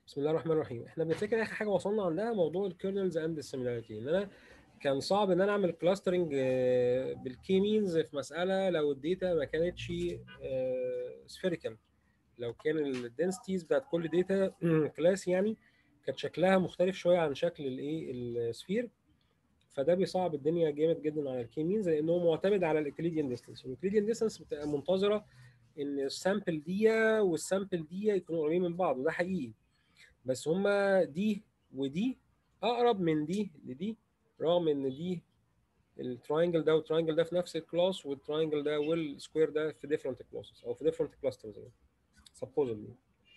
بسم الله الرحمن الرحيم احنا بنفتكر اخر حاجه وصلنا عندها موضوع الكيرنلز اند السيميلاريتي ان انا كان صعب ان انا اعمل كلاسترنج بالكي مينز في مساله لو الداتا ما كانتش سفيريكال لو كان الدنسيتيز بتاعت كل داتا كلاس يعني كانت شكلها مختلف شويه عن شكل الايه السفير فده بيصعب الدنيا جامد جدا على الكي مينز لانه معتمد على الاكليديان ديستانس والاكليديان ديستانس بتبقى منتظره ان السامبل دي والسامبل دي يكونوا قريبين من بعض وده حقيقي بس هما دي ودي اقرب من دي لدي رغم ان دي التراينجل ده والتراينجل ده في نفس الكلاس والتراينجل ده والسكوير ده في ديفرنت كلاسز او في ديفرنت كلاسترز يعني supposedly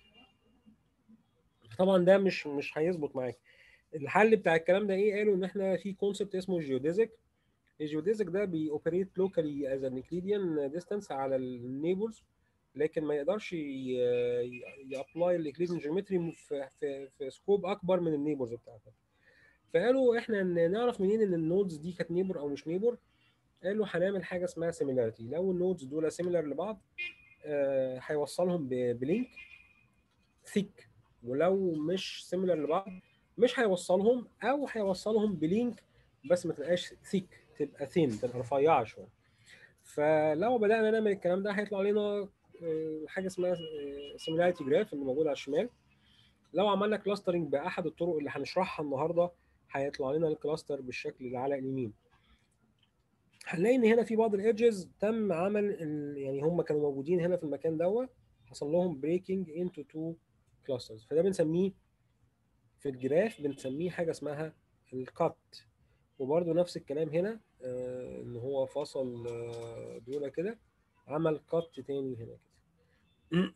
طبعا ده مش مش هيظبط معاك الحل بتاع الكلام ده ايه قالوا ان احنا في كونسبت اسمه جيوديزك الجيوديزك ده بيوبريت لوكالي از ان اكليديان ديستانس على النيبرز لكن ما يقدرش يابلاي الاكليديان جيومتري في في في سكوب اكبر من النيبرز بتاعتها فقالوا احنا نعرف منين ان النودز دي كانت نيبر او مش نيبر قالوا هنعمل حاجه اسمها سيميلاريتي لو النودز دول سيميلار لبعض هيوصلهم آه بلينك ثيك ولو مش سيميلار لبعض مش هيوصلهم او هيوصلهم بلينك بس ما تبقاش ثيك تبقى ثين تبقى رفيعه شويه فلو بدانا نعمل الكلام ده هيطلع لنا حاجه اسمها سيميلاريتي جراف اللي موجود على الشمال لو عملنا كلاسترنج باحد الطرق اللي هنشرحها النهارده هيطلع لنا الكلاستر بالشكل اللي على اليمين هنلاقي ان هنا في بعض الايدجز تم عمل يعني هم كانوا موجودين هنا في المكان دوت حصل لهم بريكنج انتو تو كلاسترز فده بنسميه في الجراف بنسميه حاجه اسمها الكات وبرده نفس الكلام هنا آه ان هو فصل آه دول كده عمل كات تاني هنا كده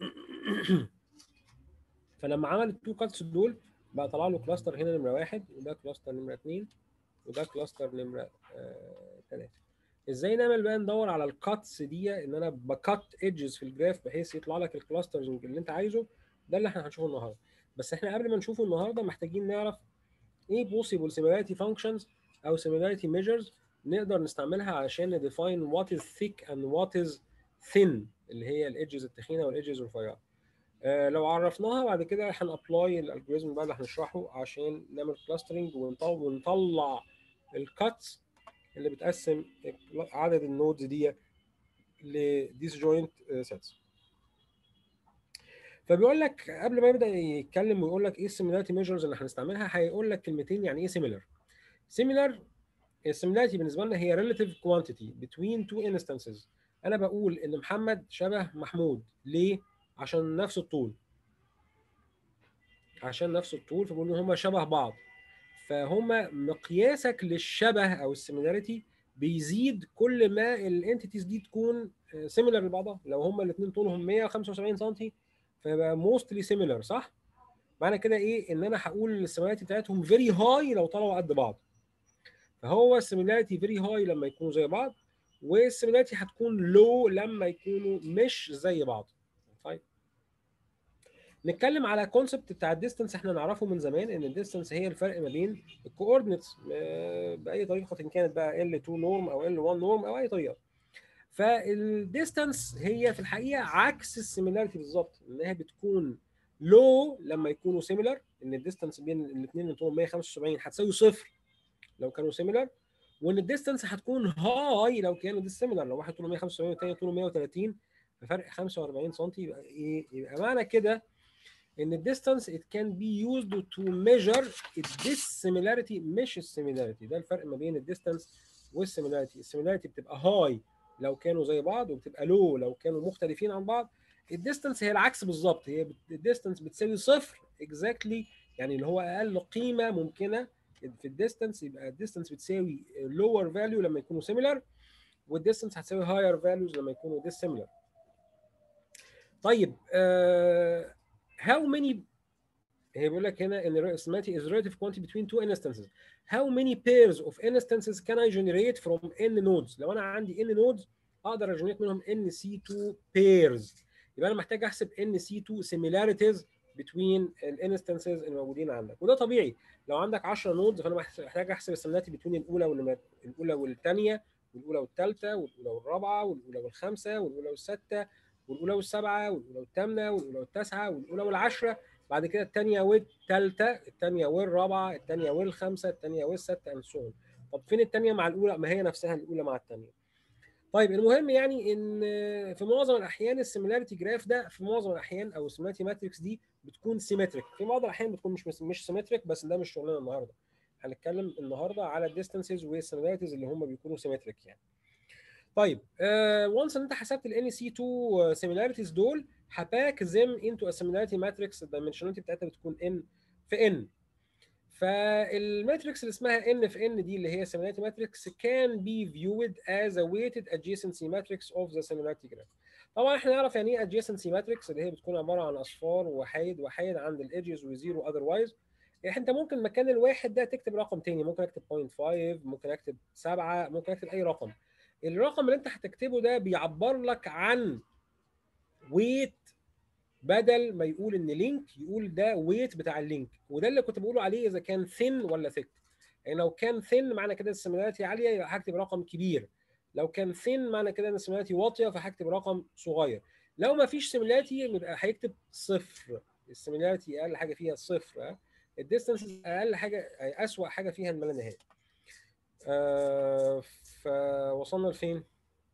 فلما عمل التو كاتس دول بقى طلع له كلاستر هنا نمره واحد وده كلاستر نمره اثنين وده كلاستر نمره ثلاثه آه ازاي نعمل بقى ندور على الكاتس دي ان انا بكات ايدجز في الجراف بحيث يطلع لك الكلاسترز اللي انت عايزه ده اللي احنا هنشوفه النهارده بس احنا قبل ما نشوفه النهارده محتاجين نعرف ايه possible similarity functions او similarity measures نقدر نستعملها علشان نديفاين what is thick and what is thin اللي هي الايدجز التخينه والايدجز الرفيعه آه لو عرفناها بعد كده هنابلاي الالجوريزم بقى اللي هنشرحه عشان نعمل كلاسترنج ونطلع الكاتس اللي بتقسم عدد النودز دي لديس جوينت سيتس فبيقول لك قبل ما يبدا يتكلم ويقول لك ايه السيميلاريتي ميجرز اللي هنستعملها هيقول لك كلمتين يعني ايه سيميلر سيميلر السيميلاريتي بالنسبه لنا هي relative quantity between two instances انا بقول ان محمد شبه محمود ليه عشان نفس الطول عشان نفس الطول فبقول ان هما شبه بعض فهما مقياسك للشبه او السيميلاريتي بيزيد كل ما الانتيتيز دي تكون سيميلر لبعضها لو هما الاثنين طولهم 175 سم فيبقى موستلي سيميلر صح معنى كده ايه ان انا هقول السيميلاريتي بتاعتهم فيري هاي لو طلعوا قد بعض فهو السيميلاريتي فيري هاي لما يكونوا زي بعض والسيميلاريتي هتكون لو لما يكونوا مش زي بعض طيب نتكلم على كونسبت بتاع الديستانس احنا نعرفه من زمان ان الديستانس هي الفرق ما بين الكوردينتس باي طريقه كانت بقى L2 نورم او L1 نورم او اي طريقه فالديستانس هي في الحقيقه عكس السيميلاريتي بالظبط انها بتكون لو لما يكونوا سيميلر ان الديستانس بين الاثنين اللي طولهم 175 هتساوي صفر لو كانوا سيميلر وان الديستانس هتكون هاي لو كانوا ديسيميلر لو واحد طوله 175 والثاني طوله 130 ففرق 45 سم يبقى ايه يبقى معنى كده ان الديستانس it can be used to measure الديسيميلاريتي مش السيميلاريتي ده الفرق ما بين الديستانس والسيميلاريتي السيميلاريتي بتبقى هاي لو كانوا زي بعض وبتبقى لو لو كانوا مختلفين عن بعض الديستانس هي العكس بالظبط هي الديستانس بتساوي صفر اكزاكتلي exactly يعني اللي هو اقل قيمه ممكنه في الديستانس يبقى الديستانس بتساوي لور فاليو لما يكونوا سيميلر والديستانس هتساوي هاير فاليوز لما يكونوا ديسيميلر طيب هاو uh, many هي بيقول لك هنا ان similarity is relative quantity between two instances how many pairs of instances can I generate from n nodes لو انا عندي n nodes اقدر اجنريت منهم n c2 pairs يبقى انا محتاج احسب n c2 similarities between الانستنسز الموجودين عندك وده طبيعي لو عندك 10 نودز فانا محتاج احسب السيميلاريتي بين الاولى والاولى والثانيه والاولى والثالثه والاولى والرابعه والاولى والخامسه والاولى والسادسه والاولى والسابعه والاولى والثامنه والاولى والتاسعه والاولى والعشره بعد كده الثانيه والثالثه الثانيه والرابعه الثانيه والخامسه الثانيه والسادسه اند سو طب فين الثانيه مع الاولى ما هي نفسها الاولى مع الثانيه طيب المهم يعني ان في معظم الاحيان السيميلاريتي جراف ده في معظم الاحيان او السيميلاريتي ماتريكس دي بتكون سيمتريك في بعض الاحيان بتكون مش مش سيمتريك بس ده مش شغلنا النهارده هنتكلم النهارده على الديستانسز والسيميلاريتيز اللي هم بيكونوا سيمتريك يعني طيب وانس ان انت حسبت الان سي 2 سيميلاريتيز دول هباك زم انتو السيميلاريتي ماتريكس الدايمنشناليتي بتاعتها بتكون ان في ان فالماتريكس اللي اسمها ان في ان دي اللي هي similarity matrix can be viewed as a weighted adjacency matrix of the similarity graph. طبعا احنا نعرف يعني ايه adjacency matrix اللي هي بتكون عباره عن اصفار وحيد وحيد عند الايدجز وزيرو اذروايز يعني انت ممكن مكان الواحد ده تكتب رقم تاني ممكن اكتب 0.5 ممكن اكتب 7 ممكن اكتب اي رقم الرقم اللي انت هتكتبه ده بيعبر لك عن ويت بدل ما يقول ان لينك يقول ده ويت بتاع اللينك وده اللي كنت بقوله عليه اذا كان ثين ولا ثيك يعني لو كان ثين معنى كده السيميلاريتي عاليه يبقى هكتب رقم كبير لو كان ثين معنى كده ان السيميلاريتي واطيه فهكتب رقم صغير لو ما فيش سيميلاريتي يبقى هيكتب صفر السيميلاريتي اقل حاجه فيها صفر الديستانس اقل حاجه اسوء حاجه فيها الما نهائي آه فوصلنا لفين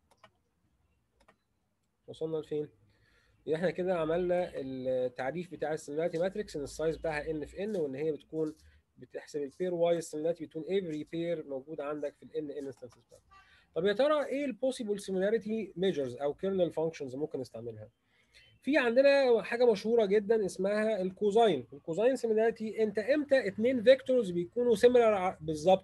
وصلنا لفين احنا كده عملنا التعريف بتاع السيميلاريتي ماتريكس ان السايز بتاعها ان في ان وان هي بتكون بتحسب البير وايز سيميلاريتي بتكون افري بير موجود عندك في الان انستنسز بتاعتك طب يا ترى ايه البوسيبل سيميلاريتي ميجرز او كيرنل فانكشنز ممكن نستعملها في عندنا حاجه مشهوره جدا اسمها الكوزاين الكوزاين سيميلاريتي انت امتى اثنين فيكتورز بيكونوا سيميلار بالظبط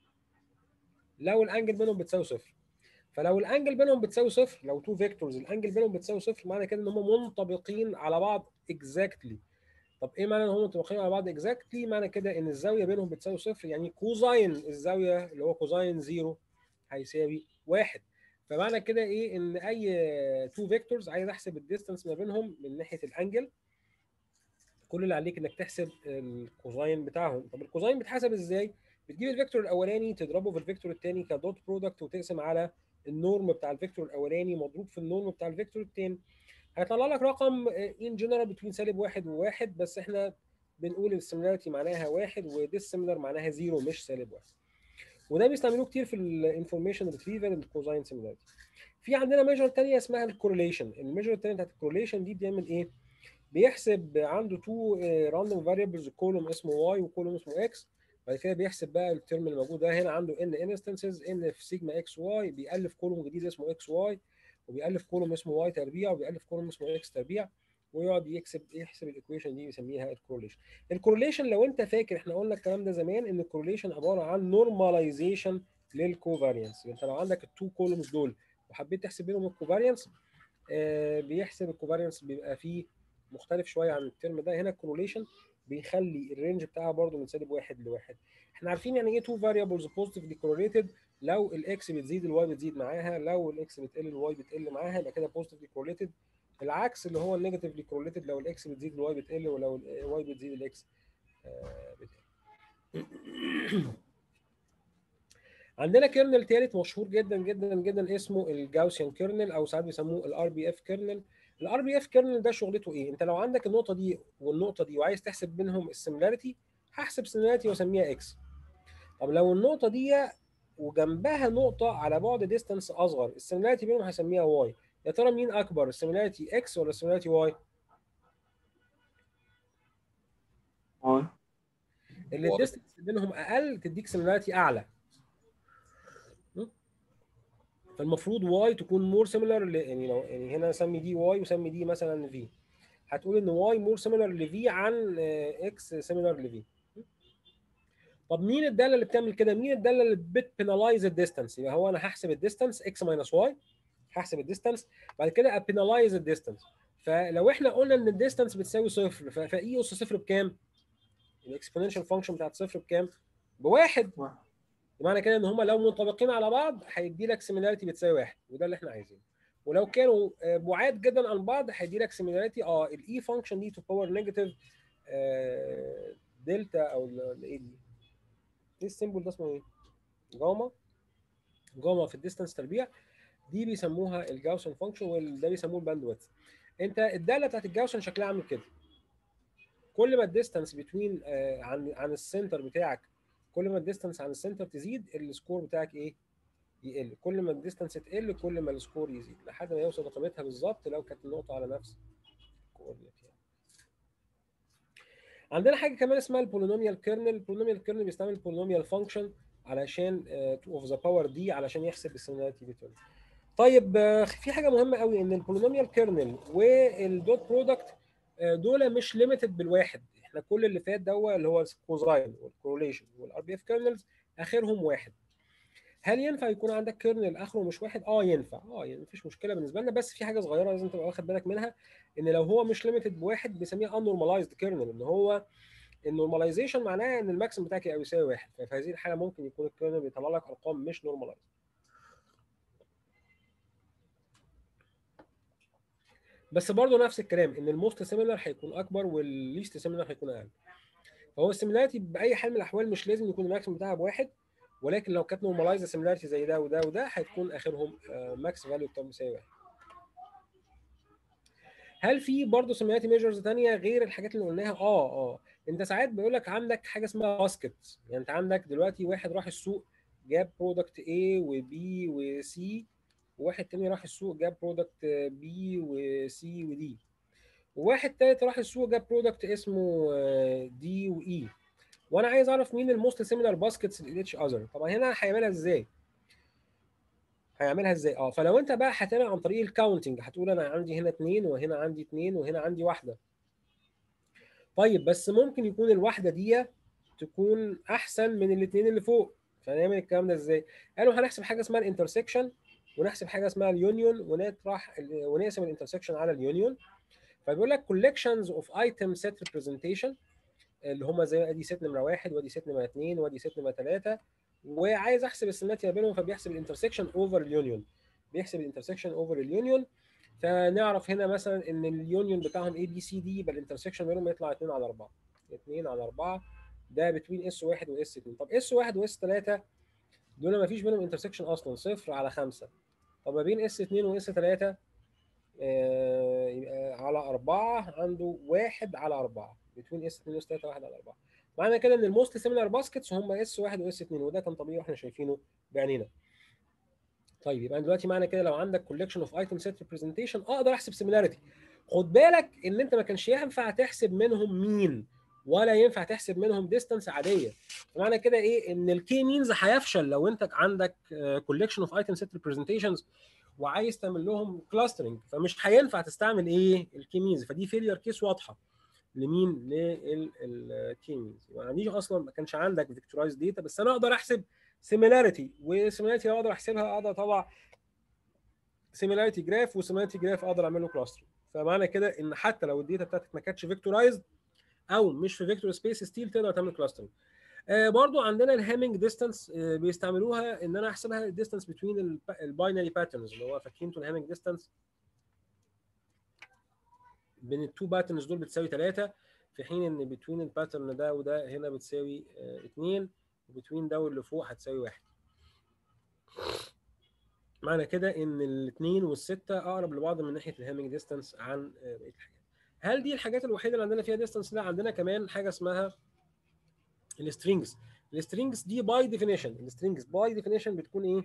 لو الانجل بينهم بتساوي صفر فلو الانجل بينهم بتساوي صفر لو تو فيكتورز الانجل بينهم بتساوي صفر معنى كده ان هم منطبقين على بعض اكزاكتلي طب ايه معنى ان هم منطبقين على بعض اكزاكتلي معنى كده ان الزاويه بينهم بتساوي صفر يعني كوزاين الزاويه اللي هو كوزاين زيرو هيساوي واحد فمعنى كده ايه ان اي تو فيكتورز عايز احسب الديستانس ما بينهم من ناحيه الانجل كل اللي عليك انك تحسب الكوزاين بتاعهم طب الكوزاين بيتحسب ازاي بتجيب الفيكتور الاولاني تضربه في الفيكتور الثاني كدوت برودكت وتقسم على النورم بتاع الفيكتور الاولاني مضروب في النورم بتاع الفيكتور الثاني هيطلع لك رقم ان جنرال بتوين سالب واحد وواحد بس احنا بنقول السيميلاريتي معناها واحد وديسيميلر معناها زيرو مش سالب واحد وده بيستعملوه كتير في الانفورميشن ريتريفال الكوزاين سيميلاريتي في عندنا ميجر ثانيه اسمها الكورليشن الميجر الثانيه بتاعت الكورليشن دي بيعمل ايه بيحسب عنده تو راندوم فاريبلز كولوم اسمه واي وكولوم اسمه اكس بعد كده بيحسب بقى الترم اللي موجود ده هنا عنده ان انستنسز ان في سيجما اكس واي بيالف كولوم جديد اسمه اكس واي وبيالف كولوم اسمه واي تربيع وبيالف كولوم اسمه اكس تربيع ويقعد يكسب يحسب الايكويشن دي يسميها الكورليشن الكورليشن لو انت فاكر احنا قلنا الكلام ده زمان ان الكورليشن عباره عن نورماليزيشن للكوفاريانس انت لو عندك التو كولومز دول وحبيت تحسب بينهم الكوفاريانس آه بيحسب الكوفاريانس بيبقى فيه مختلف شويه عن الترم ده هنا الكورليشن بيخلي الرينج بتاعها برضو من سالب واحد لواحد احنا عارفين يعني ايه تو فاريبلز بوزيتيفلي كورليتد لو الاكس بتزيد الواي بتزيد معاها لو الاكس بتقل الواي بتقل معاها يبقى كده بوزيتيفلي كورليتد العكس اللي هو النيجاتيفلي كورليتد لو الاكس بتزيد الواي بتقل ولو الواي بتزيد الاكس بتقل عندنا كيرنل ثالث مشهور جدا جدا جدا اسمه الجاوسيان كيرنل او ساعات بيسموه الار بي اف كيرنل الار بي اف كيرنل ده شغلته ايه انت لو عندك النقطه دي والنقطه دي وعايز تحسب بينهم السيميلاريتي هحسب سيميلاريتي واسميها اكس طب لو النقطه دي وجنبها نقطه على بعد ديستانس اصغر السيميلاريتي بينهم هسميها واي يا ترى مين اكبر السيميلاريتي اكس ولا السيميلاريتي واي واي اللي الديستانس بينهم اقل تديك سيميلاريتي اعلى فالمفروض واي تكون مور سيميلر يعني لو يعني هنا سمي دي واي وسمي دي مثلا في هتقول ان واي مور سيميلر لفي عن اكس سيميلر لفي طب مين الداله اللي بتعمل كده مين الداله اللي بتبنالايز الديستانس يبقى هو انا هحسب الديستانس اكس ماينس واي هحسب الديستانس بعد كده ابنالايز الديستانس فلو احنا قلنا ان الديستانس بتساوي صفر فاي اس صفر بكام الاكسبوننشال فانكشن بتاعت صفر بكام بواحد واحد. بمعنى كده ان هم لو منطبقين على بعض هيدي لك سيميلاريتي بتساوي واحد وده اللي احنا عايزينه ولو كانوا بعاد جدا عن بعض هيدي لك سيميلاريتي اه الاي فانكشن دي تو باور نيجاتيف دلتا او ايه دي ايه السيمبل ده اسمه ايه؟ جاما جاما في الديستانس تربيع دي بيسموها الجاوسن فانكشن وده بيسموه الباند ويدث انت الداله بتاعت الجاوسن شكلها عامل كده كل ما الديستانس بتوين عن عن السنتر بتاعك كل ما الديستانس عن السنتر تزيد السكور بتاعك ايه يقل كل ما الديستانس تقل كل ما السكور يزيد لحد ما يوصل لقيمتها بالظبط لو كانت النقطه على نفس الكوردينيت يعني. عندنا حاجه كمان اسمها البولينوميال كيرنل البولينوميال كيرنل بيستعمل البولينوميال فانكشن علشان اوف ذا باور دي علشان يحسب السيميلاريتي بتوين طيب آه، في حاجه مهمه قوي ان البولينوميال كيرنل والدوت برودكت دول مش ليميتد بالواحد احنا كل اللي فات ده اللي هو الكوزاين والكورليشن والار بي اف كيرنلز اخرهم واحد هل ينفع يكون عندك كيرنل اخره مش واحد؟ اه ينفع اه يعني مفيش مشكله بالنسبه لنا بس في حاجه صغيره لازم تبقى واخد بالك منها ان لو هو مش ليميتد بواحد بنسميه انورماليزد كيرنل ان هو النورماليزيشن معناها ان الماكسيم بتاعك يبقى يساوي واحد ففي هذه الحاله ممكن يكون الكيرنل بيطلع لك ارقام مش نورماليزد بس برضه نفس الكلام ان الموست سيميلر هيكون اكبر والليست سيميلر هيكون اقل فهو السيميلاريتي باي حال من الاحوال مش لازم يكون الماكسيم بتاعها بواحد ولكن لو كانت نورماليزد سيميلاريتي زي ده وده وده هتكون اخرهم ماكس فاليو بتاعهم يساوي واحد هل في برضه سيميلاريتي ميجرز ثانيه غير الحاجات اللي قلناها اه اه انت ساعات بيقول لك عندك حاجه اسمها باسكت يعني انت عندك دلوقتي واحد راح السوق جاب برودكت A وB وC وواحد تاني راح السوق جاب برودكت B وC وD وواحد تالت راح السوق جاب برودكت اسمه D وE وانا عايز اعرف مين الموست سيميلار باسكتس لاتش اذر طبعا هنا هيعملها ازاي هيعملها ازاي اه فلو انت بقى هتعمل عن طريق الكاونتنج هتقول انا عندي هنا اثنين وهنا عندي اثنين وهنا عندي واحده طيب بس ممكن يكون الواحده دي تكون احسن من الاثنين اللي فوق فنعمل الكلام ده ازاي قالوا هنحسب حاجه اسمها الانترسكشن ونحسب حاجه اسمها اليونيون ونطرح ونقسم الانترسكشن على اليونيون فبيقول لك collections of item set representation اللي هم زي ادي ست نمره واحد وادي ست نمره اثنين وادي ست نمره ثلاثه وعايز احسب السمات ما بينهم فبيحسب الانترسكشن اوفر اليونيون بيحسب الانترسكشن اوفر اليونيون فنعرف هنا مثلا ان اليونيون بتاعهم اي بي سي دي يبقى الانترسكشن بينهم يطلع 2 على 4 2 على 4 ده بتوين اس 1 واس 2 طب اس 1 واس 3 دول ما فيش بينهم انترسكشن اصلا صفر على 5 طب ما بين اس 2 واس 3 آه يبقى على 4 عنده 1 على 4 بتوين اس 2 واس 3 1 على 4 معنى كده ان الموست سيميلار باسكتس هم اس 1 واس 2 وده كان طبيعي واحنا شايفينه بعينينا طيب يبقى دلوقتي معنى كده لو عندك كولكشن اوف ايتم سيت ريبريزنتيشن اقدر احسب سيميلاريتي خد بالك ان انت ما كانش ينفع تحسب منهم مين ولا ينفع تحسب منهم ديستانس عاديه معنى كده ايه ان الكي مينز هيفشل لو انت عندك كولكشن اوف ايتم سيت ريبريزنتيشنز وعايز تعمل لهم كلاسترنج فمش هينفع تستعمل ايه الكي مينز فدي فيلير كيس واضحه لمين للكي مينز ما عنديش اصلا ما كانش عندك فيكتورايز داتا بس انا اقدر احسب سيميلاريتي والسيميلاريتي لو اقدر احسبها اقدر اطلع سيميلاريتي جراف وسيميلاريتي جراف اقدر اعمل له كلاستر فمعنى كده ان حتى لو الداتا بتاعتك ما كانتش فيكتورايزد او مش في فيكتور سبيس ستيل تقدر تعمل كلاسترنج آه برضو عندنا الهامينج ديستانس آه بيستعملوها ان انا احسبها الديستانس بتوين الباينري باترنز اللي هو فاكرين انتوا الهامينج ديستانس بين التو باترنز دول بتساوي 3 في حين ان بتوين الباترن ده وده هنا بتساوي 2 وبتوين ده واللي فوق هتساوي 1 معنى كده ان الاثنين والسته اقرب لبعض من ناحيه الهامينج ديستانس عن بقيه الحاجات هل دي الحاجات الوحيده اللي عندنا فيها ديستانس لا عندنا كمان حاجه اسمها السترينجز السترينجز دي باي ديفينيشن السترينجز باي ديفينيشن بتكون ايه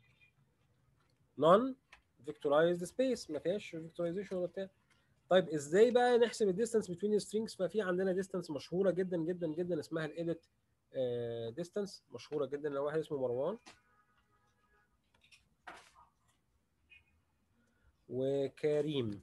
نون فيكتورايزد سبيس ما فيهاش فيكتورايزيشن ولا بتاع طيب ازاي بقى نحسب الديستانس بين السترينجز ففي عندنا ديستانس مشهوره جدا جدا جدا اسمها الايديت ديستانس مشهوره جدا لو واحد اسمه مروان وكريم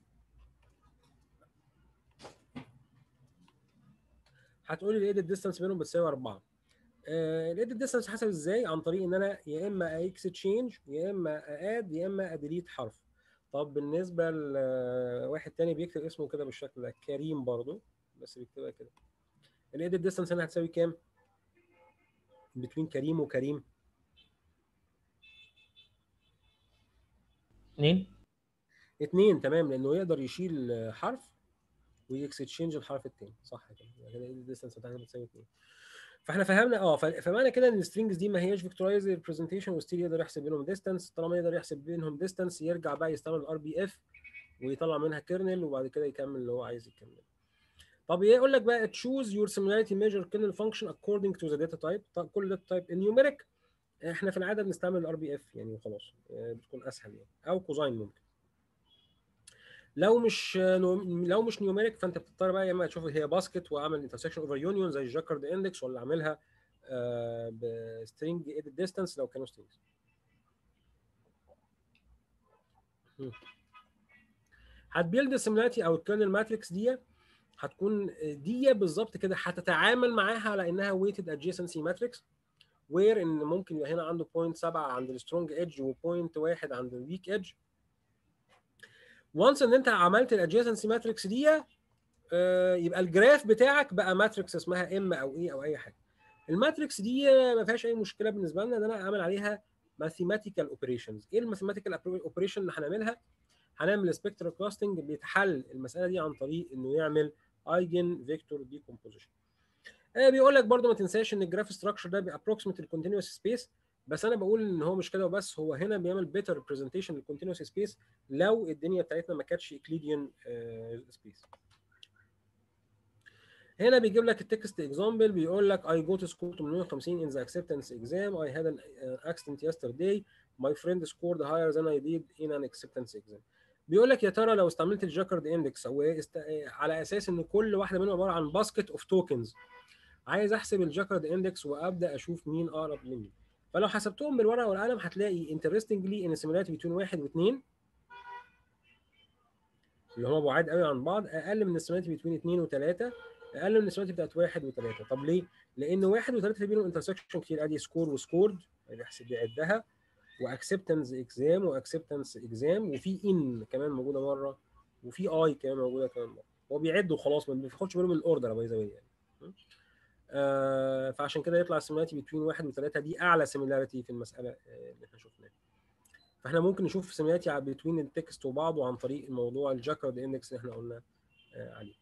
هتقولي الايديت ديستانس بينهم بتساوي 4 الايديت ديستانس حسب ازاي عن طريق ان انا يا اما اكستشينج يا اما اد يا اما اديليت حرف طب بالنسبه لواحد تاني بيكتب اسمه كده بالشكل ده كريم برضو بس بيكتبها كده الايديت ديستانس هنا هتساوي كام بين كريم وكريم اثنين اتنين تمام لانه يقدر يشيل حرف ويكستشينج الحرف التاني صح كده يعني الديستانس بتاعتنا بتساوي اتنين فاحنا فهمنا اه فمعنى كده ان السترينجز دي ما هياش فيكتورايز ريبريزنتيشن وستيل يقدر يحسب بينهم ديستانس طالما يقدر يحسب بينهم ديستانس يرجع بقى يستعمل الار بي اف ويطلع منها كيرنل وبعد كده يكمل اللي هو عايز يكمل طب يقول لك بقى choose your similarity measure kernel function according to the data type طب كل data type النيوميريك احنا في العاده بنستعمل الار بي اف يعني وخلاص آه، بتكون اسهل يعني او كوزاين ممكن لو مش نو- لو مش نيوميريك فانت بتضطر بقى يا اما تشوف هي باسكت واعمل انترسكشن اوفر يونيون زي الجاكارد اندكس ولا اعملها بسترينج ايدد ديستانس لو كانوا سترينجز هتبيلد السيميلاريتي او الكيرنل ماتريكس دي هتكون دي بالظبط كده هتتعامل معاها على انها ويتد ادجيسنسي ماتريكس وير ان ممكن يبقى هنا عنده 0.7 عند السترونج ايدج و0.1 عند الويك ايدج وانس ان انت عملت الادجيسنسي ماتريكس دي آه، يبقى الجراف بتاعك بقى ماتريكس اسمها ام او اي او اي حاجه الماتريكس دي ما فيهاش اي مشكله بالنسبه لنا ان انا اعمل عليها ماثيماتيكال اوبريشنز ايه الماثيماتيكال اوبريشن اللي هنعملها هنعمل سبيكترال كلاستنج بيتحل المساله دي عن طريق انه يعمل ايجن فيكتور ديكومبوزيشن بيقول لك برضو ما تنساش ان الجراف ستراكشر ده بيابروكسيمت الكونتينوس سبيس بس انا بقول ان هو مش كده وبس هو هنا بيعمل بيتر ريبريزنتيشن للكونتينوس سبيس لو الدنيا بتاعتنا ما كانتش اكليديان سبيس هنا بيجيب لك التكست اكزامبل بيقول لك I go to school 850 in the acceptance exam I had an uh, accident yesterday my friend scored higher than I did in an acceptance exam بيقول لك يا ترى لو استعملت الجاكارد اندكس او است... على اساس ان كل واحده منهم عباره عن باسكت اوف توكنز عايز احسب الجاكارد اندكس وابدا اشوف مين اقرب لمين فلو حسبتهم بالورقه والقلم هتلاقي انترستنجلي ان السيميلاريتي بين واحد واثنين اللي هم بعاد قوي عن بعض اقل من السيميلاريتي بين اثنين وثلاثه اقل من السيميلاريتي بتاعت واحد وثلاثه طب ليه؟ لان واحد وثلاثه في بينهم انترسكشن كتير ادي سكور وسكورد بيحسب بيعدها واكسبتنس اكزام واكسبتنس اكزام وفي ان كمان موجوده مره وفي اي كمان موجوده كمان مره هو بيعد وخلاص ما بياخدش باله من الاوردر باي ذا يعني آه فعشان كده يطلع السيميلاريتي بين واحد وثلاثه دي اعلى سيميلاريتي في المساله آه، اللي احنا شفناها فاحنا ممكن نشوف سيميلاريتي بين التكست وبعضه عن طريق الموضوع الجاكارد اندكس اللي احنا قلنا آه عليه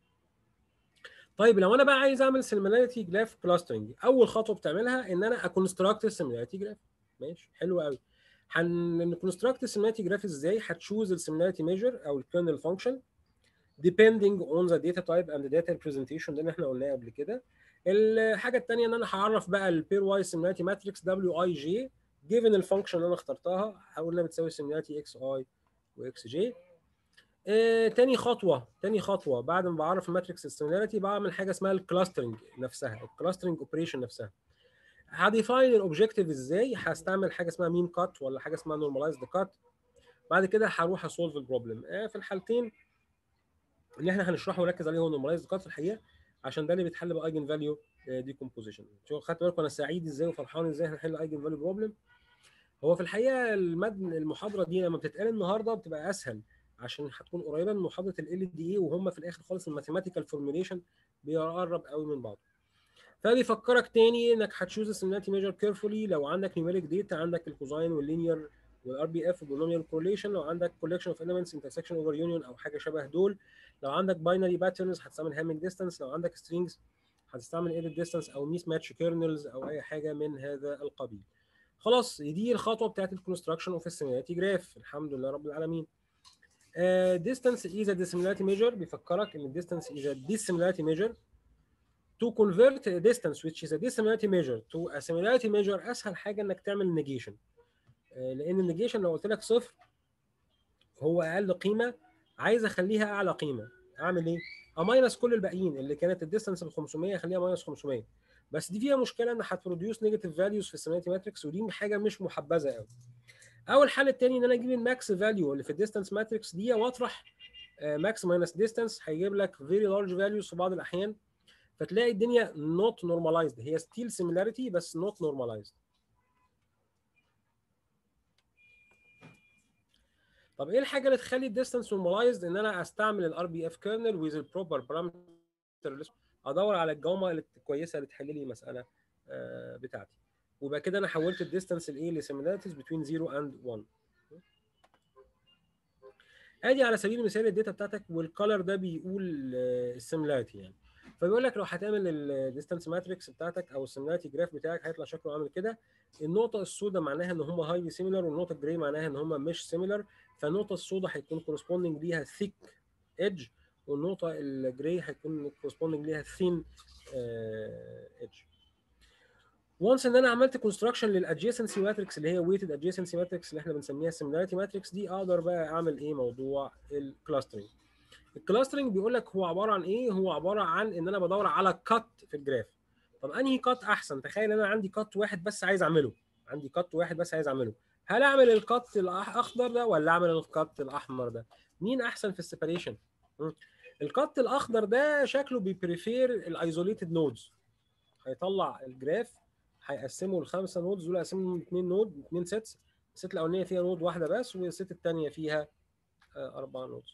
طيب لو انا بقى عايز اعمل سيميلاريتي جراف كلاسترنج اول خطوه بتعملها ان انا اكونستراكت السيميلاريتي جراف ماشي حلو قوي هنكونستراكت السيميلاريتي جراف ازاي هتشوز السيميلاريتي ميجر او الكيرنل فانكشن depending on the data type and the data representation ده اللي احنا قلناه قبل كده الحاجه الثانيه ان انا هعرف بقى البير وايز سيميلاريتي ماتريكس دبليو اي جي جيفن الفانكشن اللي انا اخترتها هقول انها بتساوي سيميلاريتي اكس اي واكس جي آه، تاني خطوه تاني خطوه بعد ما بعرف الماتريكس السيميلاريتي بعمل حاجه اسمها الكلاسترنج نفسها الكلاسترنج اوبريشن نفسها هديفاين الاوبجيكتيف ازاي هستعمل حاجه اسمها مين كات ولا حاجه اسمها نورماليزد كات بعد كده هروح اسولف البروبلم آه، في الحالتين اللي احنا هنشرحه ونركز عليه هو نورماليزد كات في الحقيقه عشان ده اللي بيتحل بايجن فاليو ديكومبوزيشن شو خدت بالكم انا سعيد ازاي وفرحان ازاي هنحل ايجن فاليو بروبلم هو في الحقيقه المد المحاضره دي لما بتتقال النهارده بتبقى اسهل عشان هتكون قريبه من محاضره ال دي اي وهم في الاخر خالص الماثيماتيكال فورميليشن بيقرب قوي من بعض فبيفكرك تاني انك هتشوز السيميلاريتي ميجر كيرفولي لو عندك نيوميريك داتا عندك الكوزاين واللينير والار بي اف والبولونيال كورليشن لو عندك كولكشن اوف اليمنتس انترسكشن اوفر يونيون او حاجه شبه دول لو عندك باينري باترنز هتستعمل هامينج ديستانس لو عندك سترينجز هتستعمل ايديت ديستانس او ميس ماتش كيرنلز او اي حاجه من هذا القبيل خلاص دي الخطوه بتاعت الكونستراكشن اوف السيميلاريتي جراف الحمد لله رب العالمين ديستانس از ا dissimilarity measure بيفكرك ان الديستانس is a dissimilarity measure to convert a distance which is a dissimilarity measure to a similarity measure اسهل حاجه انك تعمل negation آه، لان النيجيشن لو قلت لك صفر هو اقل قيمه عايز اخليها اعلى قيمه اعمل ايه؟ اماينس كل الباقيين اللي كانت الديستانس ب 500 اخليها ماينس 500 بس دي فيها مشكله ان هتبروديوس نيجاتيف فاليوز في السيميلاريتي ماتريكس ودي حاجه مش محبذه قوي او الحل الثاني ان انا اجيب الماكس فاليو اللي في الديستانس ماتريكس دي واطرح ماكس ماينس ديستانس هيجيب لك فيري لارج فاليوز في بعض الاحيان فتلاقي الدنيا نوت نورماليزد هي ستيل سيميلاريتي بس نوت نورماليزد طب ايه الحاجه اللي تخلي الديستانس نورماليزد ان انا استعمل الار بي اف كيرنل ويز البروبر بارامتر ادور على الجومه الكويسه اللي تحل لي المساله آه، بتاعتي ويبقى كده انا حولت الديستانس الايه لسيميلاريتيز بين 0 اند 1 ادي على سبيل المثال الداتا بتاعتك والكالر ده بيقول السيميلاريتي يعني فبيقول لك لو هتعمل الديستانس ماتريكس بتاعتك او السيميلاريتي جراف بتاعك هيطلع شكله عامل كده النقطه السوداء معناها ان هم هايلي سيميلر والنقطه الجراي معناها ان هم مش سيميلر فالنقطه السوداء هيكون كورسبوندنج ليها ثيك ايدج والنقطه الجراي هيكون كورسبوندنج ليها ثين ايدج وانس ان انا عملت كونستراكشن للادجيسنسي ماتريكس اللي هي ويتد ادجيسنسي ماتريكس اللي احنا بنسميها سيميلاريتي ماتريكس دي اقدر بقى اعمل ايه موضوع الكلاسترنج الكلاسترنج بيقول لك هو عباره عن ايه هو عباره عن ان انا بدور على كات في الجراف طب انهي كات احسن تخيل انا عندي كات واحد بس عايز اعمله عندي كات واحد بس عايز اعمله هل اعمل الكات الاخضر ده ولا اعمل الكات الاحمر ده مين احسن في السيبريشن الكات الاخضر ده شكله بيبريفير الايزوليتد نودز هيطلع الجراف هيقسموا الخمسه نودز دول هيقسمهم اثنين نود اثنين سيتس الست الاولانيه فيها نود واحده بس والست الثانيه فيها اربعه نودز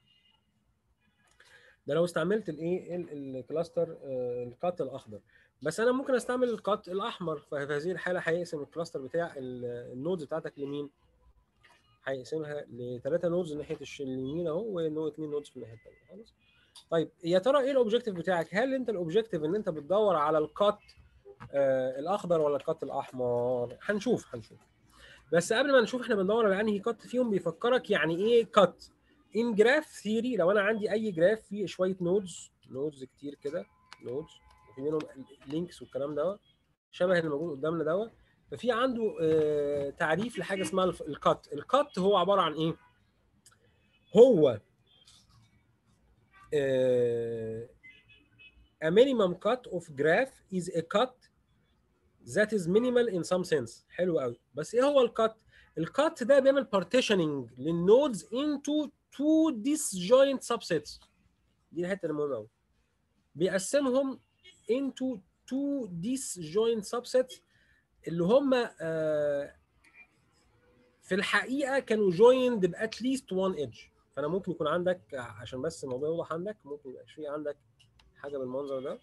ده لو استعملت الايه الكلاستر الكات الاخضر بس انا ممكن استعمل الكات الاحمر ففي هذه الحاله هيقسم الكلاستر بتاع النودز بتاعتك لمين هيقسمها لثلاثه نودز ناحيه اليمين اهو واثنين نودز في الناحيه الثانيه خلاص طيب يا ترى ايه الاوبجيكتيف بتاعك هل انت الاوبجيكتيف ان انت بتدور على الكات آه الاخضر ولا الكات الاحمر هنشوف هنشوف بس قبل ما نشوف احنا بندور على انهي كات فيهم بيفكرك يعني ايه كات ان جراف ثيري لو انا عندي اي جراف فيه شويه نودز نودز كتير كده نودز وفي منهم لينكس والكلام ده شبه اللي موجود قدامنا دوت ففي عنده آه تعريف لحاجه اسمها الكات الكات هو عباره عن ايه هو آه a minimum cut of graph is a cut that is minimal in some sense حلو قوي بس ايه هو الكات الكات ده بيعمل partitioning للنودز into two disjoint subsets دي الحته المهمه قوي بيقسمهم into two disjoint subsets اللي هم آه في الحقيقه كانوا joined ب at least one edge فانا ممكن يكون عندك عشان بس الموضوع يوضح عندك ممكن يبقى في عندك حاجه بالمنظر ده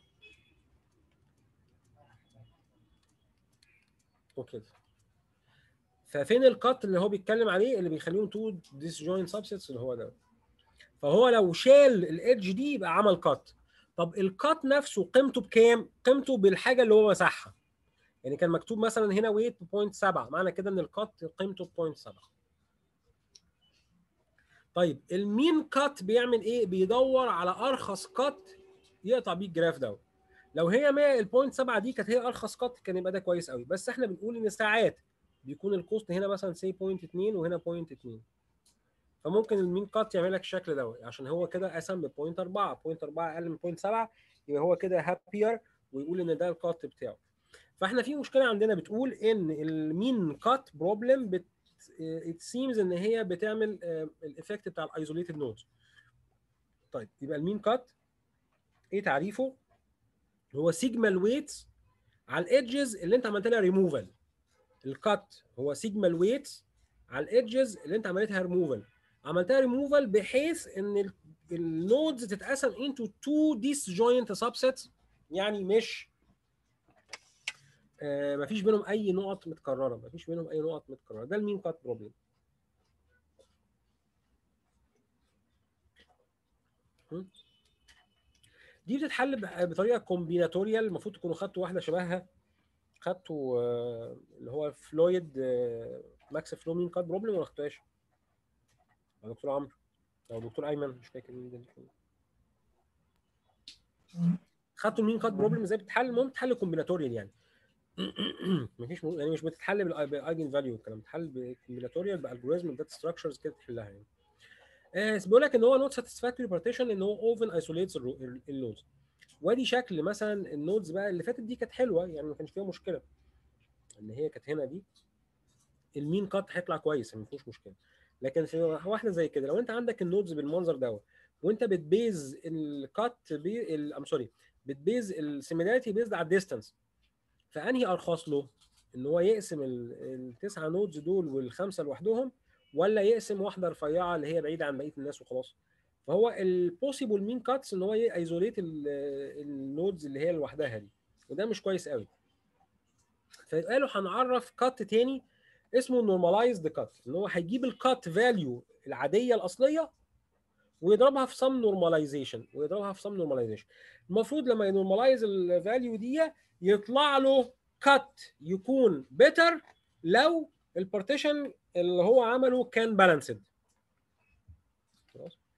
وكده ففين الكات اللي هو بيتكلم عليه اللي بيخليهم تو disjoint subsets اللي هو ده فهو لو شال الايدج دي يبقى عمل كات طب الكات نفسه قيمته بكام؟ قيمته بالحاجه اللي هو مسحها يعني كان مكتوب مثلا هنا ويت ب 0.7 معنى كده ان الكات قيمته ب 0.7 طيب المين كات بيعمل ايه؟ بيدور على ارخص كات يقطع بيه الجراف ده لو هي 100 البوينت 7 دي كانت هي ارخص كات كان يبقى ده كويس قوي بس احنا بنقول ان ساعات بيكون الكوست هنا مثلا سي بوينت 2 وهنا بوينت 2 فممكن المين كات يعمل لك الشكل ده عشان هو كده قسم ببوينت 4 بوينت 4 اقل من بوينت 7 يبقى هو كده هابير ويقول ان ده الكات بتاعه فاحنا في مشكله عندنا بتقول ان المين كات بروبلم بت ات سيمز ان هي بتعمل الايفكت بتاع الايزوليتد نودز طيب يبقى المين كات ايه تعريفه هو سيجما الويتس على الايدجز اللي انت عملت لها ريموفال الكات هو سيجما الويتس على الايدجز اللي انت عملتها ريموفال عملتها ريموفال بحيث ان النودز تتقسم انتو تو ديس جوينت سبسيتس يعني مش آه مفيش بينهم اي نقط متكرره مفيش بينهم اي نقط متكرره ده المين كات بروبلم دي بتتحل بطريقه كومبيناتوريال المفروض تكونوا خدتوا واحده شبهها خدتوا آه اللي هو فلويد آه ماكس فلو مين كات بروبلم ولا خدتوهاش؟ يا دكتور عمرو او دكتور ايمن مش فاكر مين ده خدتوا المين كات بروبلم ازاي بتتحل المهم بتتحل كومبيناتوريال يعني مفيش م... يعني مش بتتحل بالايجن فاليو الكلام بتتحل بكومبيناتوريال بالجوريزم داتا ستراكشرز كده تحلها يعني آه بيقول لك ان هو نوت ساتسفاكتوري بارتيشن ان هو اوفن ايسوليتس النودز وادي شكل مثلا النودز بقى اللي فاتت دي كانت حلوه يعني ما كانش فيها مشكله ان هي كانت هنا دي المين كات هيطلع كويس ما فيهوش مشكله لكن في واحده زي كده لو انت عندك النودز بالمنظر دوت وانت بتبيز الكات بي ام سوري بتبيز السيميلاريتي بيزد على الديستانس فانهي ارخص له ان هو يقسم التسعه نودز دول والخمسه لوحدهم ولا يقسم واحده رفيعه اللي هي بعيده عن بقيه الناس وخلاص فهو البوسيبل مين كاتس ان هو ايزوليت النودز اللي هي لوحدها دي وده مش كويس قوي فقالوا هنعرف كات تاني اسمه نورماليزد كات ان هو هيجيب الكات فاليو العاديه الاصليه ويضربها في سم نورماليزيشن ويضربها في سم نورماليزيشن المفروض لما ينورماليز الفاليو دي يطلع له كات يكون بيتر لو البارتيشن اللي هو عمله كان بالانسد خلاص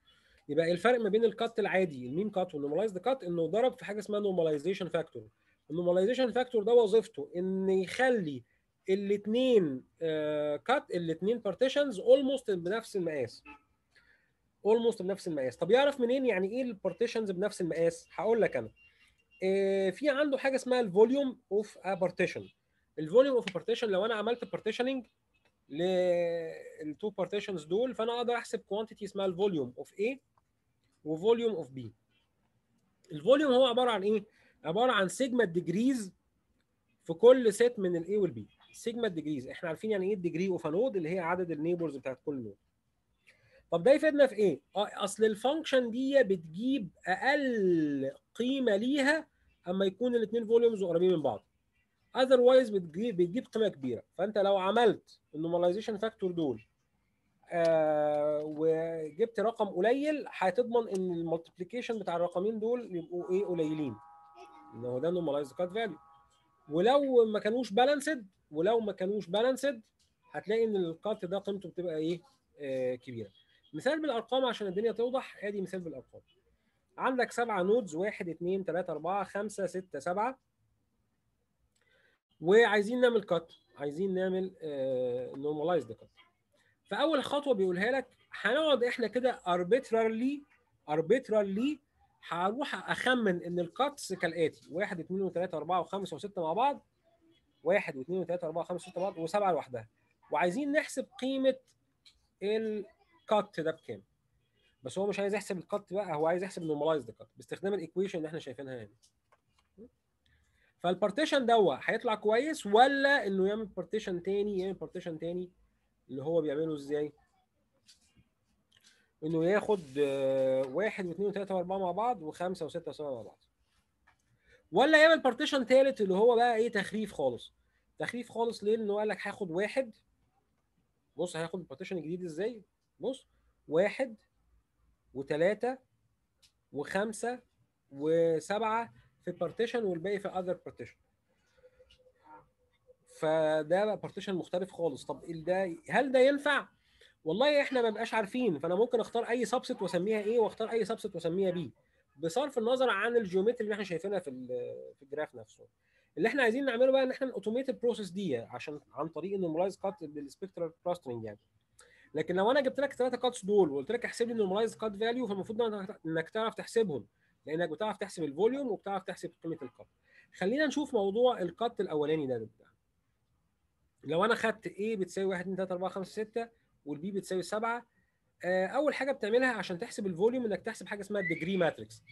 يبقى الفرق ما بين الكات العادي المين كات والنورماليزد كات انه ضرب في حاجه اسمها نورماليزيشن فاكتور النورماليزيشن فاكتور ده وظيفته ان يخلي الاثنين كات الاثنين بارتيشنز اولموست بنفس المقاس اولموست بنفس المقاس طب يعرف منين يعني ايه البارتيشنز بنفس المقاس هقول لك انا آه، في عنده حاجه اسمها الفوليوم اوف ا بارتيشن الفوليوم اوف بارتيشن لو انا عملت بارتيشننج للتو بارتيشنز دول فانا اقدر احسب كوانتيتي اسمها الفوليوم اوف A وفوليوم اوف B الفوليوم هو عباره عن ايه عباره عن سيجما ديجريز في كل سيت من الاي والبي سيجما ديجريز احنا عارفين يعني ايه الديجري اوف نود اللي هي عدد النيبرز بتاعت كل نود طب ده يفيدنا في ايه اه اصل الفانكشن دي بتجيب اقل قيمه ليها اما يكون الاثنين فوليومز قريبين من بعض اذروايز بتجيب بتجيب قيمه كبيره فانت لو عملت النورماليزيشن فاكتور دول آه وجبت رقم قليل هتضمن ان المالتيبليكيشن بتاع الرقمين دول يبقوا ايه قليلين ان هو ده نورماليزد كات فاليو ولو ما كانوش بالانسد ولو ما كانوش بالانسد هتلاقي ان الكات ده قيمته بتبقى ايه آه كبيره مثال بالارقام عشان الدنيا توضح ادي مثال بالارقام عندك سبعة نودز واحد اثنين ثلاثة أربعة خمسة ستة سبعة وعايزين نعمل كات عايزين نعمل نورماليزد كات فاول خطوه بيقولها لك هنقعد احنا كده arbitrarily arbitrarily هروح اخمن ان الكاتس كالاتي 1 2 3 4 و5 و6 مع بعض 1 و2 و3 4 و5 و6 مع بعض وسبعه لوحدها وعايزين نحسب قيمه الكات ده بكام بس هو مش عايز يحسب الكات بقى هو عايز يحسب نورماليزد كات باستخدام الايكويشن اللي احنا شايفينها هنا فالبارتيشن دوت هيطلع كويس ولا انه يعمل بارتيشن تاني يعمل بارتيشن تاني اللي هو بيعمله ازاي؟ انه ياخد آه، واحد واثنين وثلاثه واربعه مع بعض وخمسه وسته وسبعه مع بعض. ولا يعمل بارتيشن تالت اللي هو بقى ايه تخريف خالص. تخريف خالص ليه؟ لانه قال لك هاخد واحد بص هياخد البارتيشن الجديد ازاي؟ بص واحد وثلاثه وخمسه وسبعه في بارتيشن والباقي في اذر بارتيشن فده بقى بارتيشن مختلف خالص طب ال ده هل ده ينفع والله احنا ما بقاش عارفين فانا ممكن اختار اي سبست واسميها ايه واختار اي سبست واسميها بي بصرف النظر عن الجيومتري اللي احنا شايفينها في ال- في الجراف نفسه اللي احنا عايزين نعمله بقى ان احنا الاوتوميت البروسيس دي عشان عن طريق النورماليز كات بالسبكترال كلاسترنج يعني لكن لو انا جبت لك الثلاثه كاتس دول وقلت لك احسب لي النورماليز كات فاليو فالمفروض إنك- انك تعرف تحسبهم لانك بتعرف تحسب الفوليوم وبتعرف تحسب قيمه الكات خلينا نشوف موضوع الكات الاولاني ده, ده. لو انا خدت A بتساوي 1 2 3 4 5 6 والبي بتساوي 7 آه، اول حاجه بتعملها عشان تحسب الفوليوم انك تحسب حاجه اسمها الديجري ماتريكس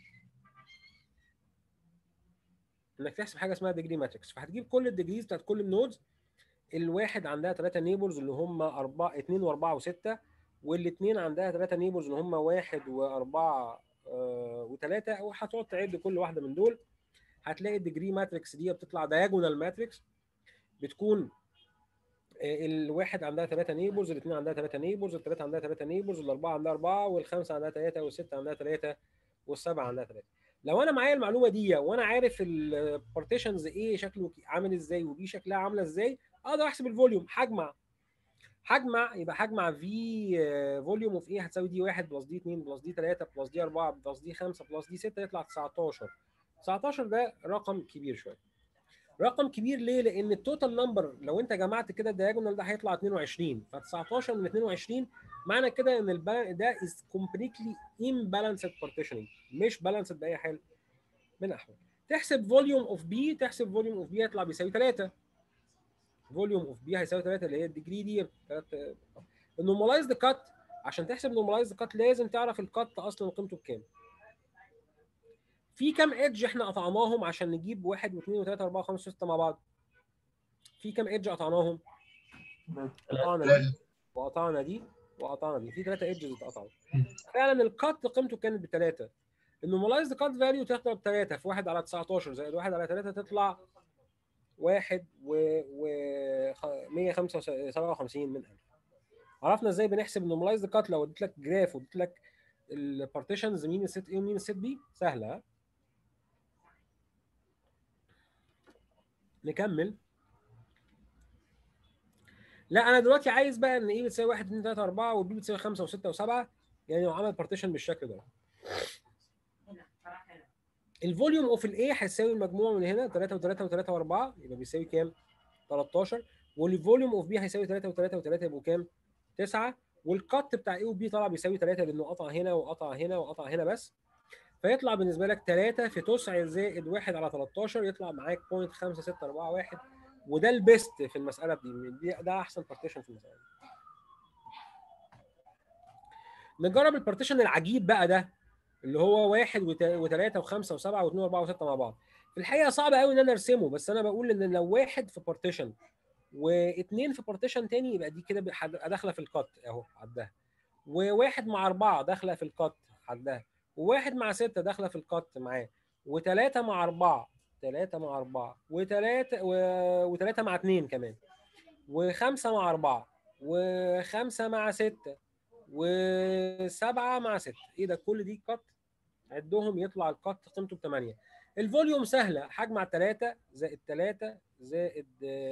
انك تحسب حاجه اسمها ديجري ماتريكس فهتجيب كل الديجريز بتاعت كل النودز الواحد عندها ثلاثه نيبرز اللي هم 4 2 و4 و6 والاثنين عندها ثلاثه نيبرز اللي هم 1 و4 و3 وهتقعد تعد كل واحده من دول هتلاقي الديجري ماتريكس دي بتطلع دايجونال ماتريكس بتكون آه، الواحد عندها ثلاثة نيبرز الاثنين عندها ثلاثة نيبرز الثلاثة عندها ثلاثة نيبرز الأربعة عندها أربعة والخمسة عندها ثلاثة والستة عندها ثلاثة والسبعة عندها ثلاثة لو أنا معايا المعلومة دي وأنا عارف البارتيشنز إيه شكله عامل إزاي وبي شكلها عاملة إزاي أقدر أحسب الفوليوم هجمع هجمع يبقى هجمع في فوليوم اوف ايه هتساوي دي 1 بلس دي 2 بلس دي 3 بلس دي 4 بلس دي 5 بلس دي 6 يطلع 19 19 ده رقم كبير شويه رقم كبير ليه؟ لان التوتال نمبر لو انت جمعت كده الدياجونال ده هيطلع 22 ف 19 من 22 معنى كده ان البال... ده از كومبليتلي امبالانسد بارتيشننج مش بالانسد باي حال من الاحوال تحسب فوليوم اوف بي تحسب فوليوم اوف بي هيطلع بيساوي 3 فوليوم اوف بي هيساوي 3 اللي هي الديجري دي النورماليزد كات عشان تحسب نورماليزد كات لازم تعرف الكات اصلا قيمته بكام في كام ايدج احنا قطعناهم عشان نجيب واحد واثنين وثلاثه واربعه وخمسه وسته مع بعض في كام ايدج قطعناهم قطعنا دي وقطعنا دي وقطعنا دي في ثلاثه ايدجز اتقطعوا فعلا الكات قيمته كانت بثلاثه النورماليزد كات فاليو تطلع بثلاثه في واحد على 19 زائد واحد على ثلاثه تطلع واحد و, و... 157 من 1000 عرفنا ازاي بنحسب النورماليزد كات لو اديت لك جراف واديت لك البارتيشنز مين الست ايه ومين الست بي سهله ها؟ نكمل لا انا دلوقتي عايز بقى ان ايه بتساوي 1 2 3 4 والبي بتساوي 5 و6 و7 يعني لو عمل بارتيشن بالشكل ده الفوليوم اوف الاي هيساوي المجموع من هنا 3 و3 و3 و4 يبقى بيساوي كام 13 والفوليوم اوف بي هيساوي 3 و3 و3 يبقوا كام 9 والكت بتاع اي وبي طلع بيساوي 3 لانه قطع هنا وقطع هنا وقطع هنا بس فيطلع بالنسبه لك 3 في 9 زائد 1 على 13 يطلع معاك 0.5641 وده البيست في المساله دي دي- ده احسن بارتيشن في المساله دي. نجرب البارتيشن العجيب بقى ده اللي هو واحد وثلاثة وخمسة وسبعة واثنين واربعة وستة مع بعض. في الحقيقة صعب قوي ان انا ارسمه بس انا بقول ان لو واحد في بارتيشن واثنين في بارتيشن تاني يبقى دي كده بح- داخلة في القط اهو عدها. وواحد مع أربعة داخلة في القط عدها. وواحد مع ستة داخلة في القط معاه. وثلاثة مع أربعة ثلاثة مع أربعة وثلاثة و... وثلاثة مع اثنين كمان. وخمسة مع أربعة وخمسة مع ستة وسبعة مع ستة ايه ده كل دي قط عدهم يطلع القط قيمته ب 8 الفوليوم سهله حجم على 3 زائد 3 زائد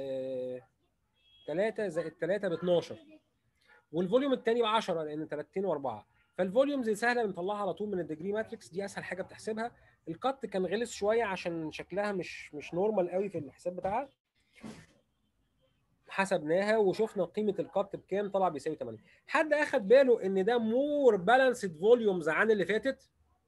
3 زائد 3 ب 12 والفوليوم الثاني ب 10 لان 3 و4 فالفوليوم زي سهله بنطلعها على طول من الديجري ماتريكس دي اسهل حاجه بتحسبها القط كان غلس شويه عشان شكلها مش مش نورمال قوي في الحساب بتاعها حسبناها وشفنا قيمه القط بكام طلع بيساوي 8 حد اخد باله ان ده مور بالانسد فوليومز عن اللي فاتت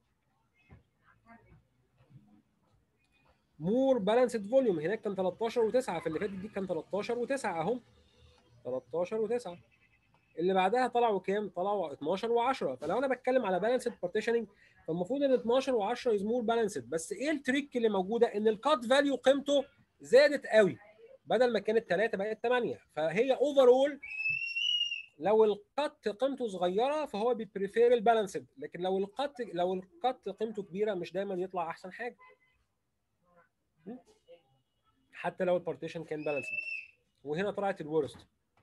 مور بالانسد فوليوم هناك كان 13 و9 في اللي فاتت دي كان 13 و9 اهو 13 و9 اللي بعدها طلعوا كام؟ طلعوا 12 و10 فلو انا بتكلم على بالانسد بارتيشننج فالمفروض ان 12 و10 از مور بالانسد بس ايه التريك اللي موجوده ان الكات فاليو قيمته زادت قوي بدل ما كانت 3 بقت 8 فهي اوفرول لو القط قيمته صغيره فهو بيبريفير البالانسد لكن لو القط لو القط قيمته كبيره مش دايما يطلع احسن حاجه حتى لو البارتيشن كان بالانسد وهنا طلعت الورست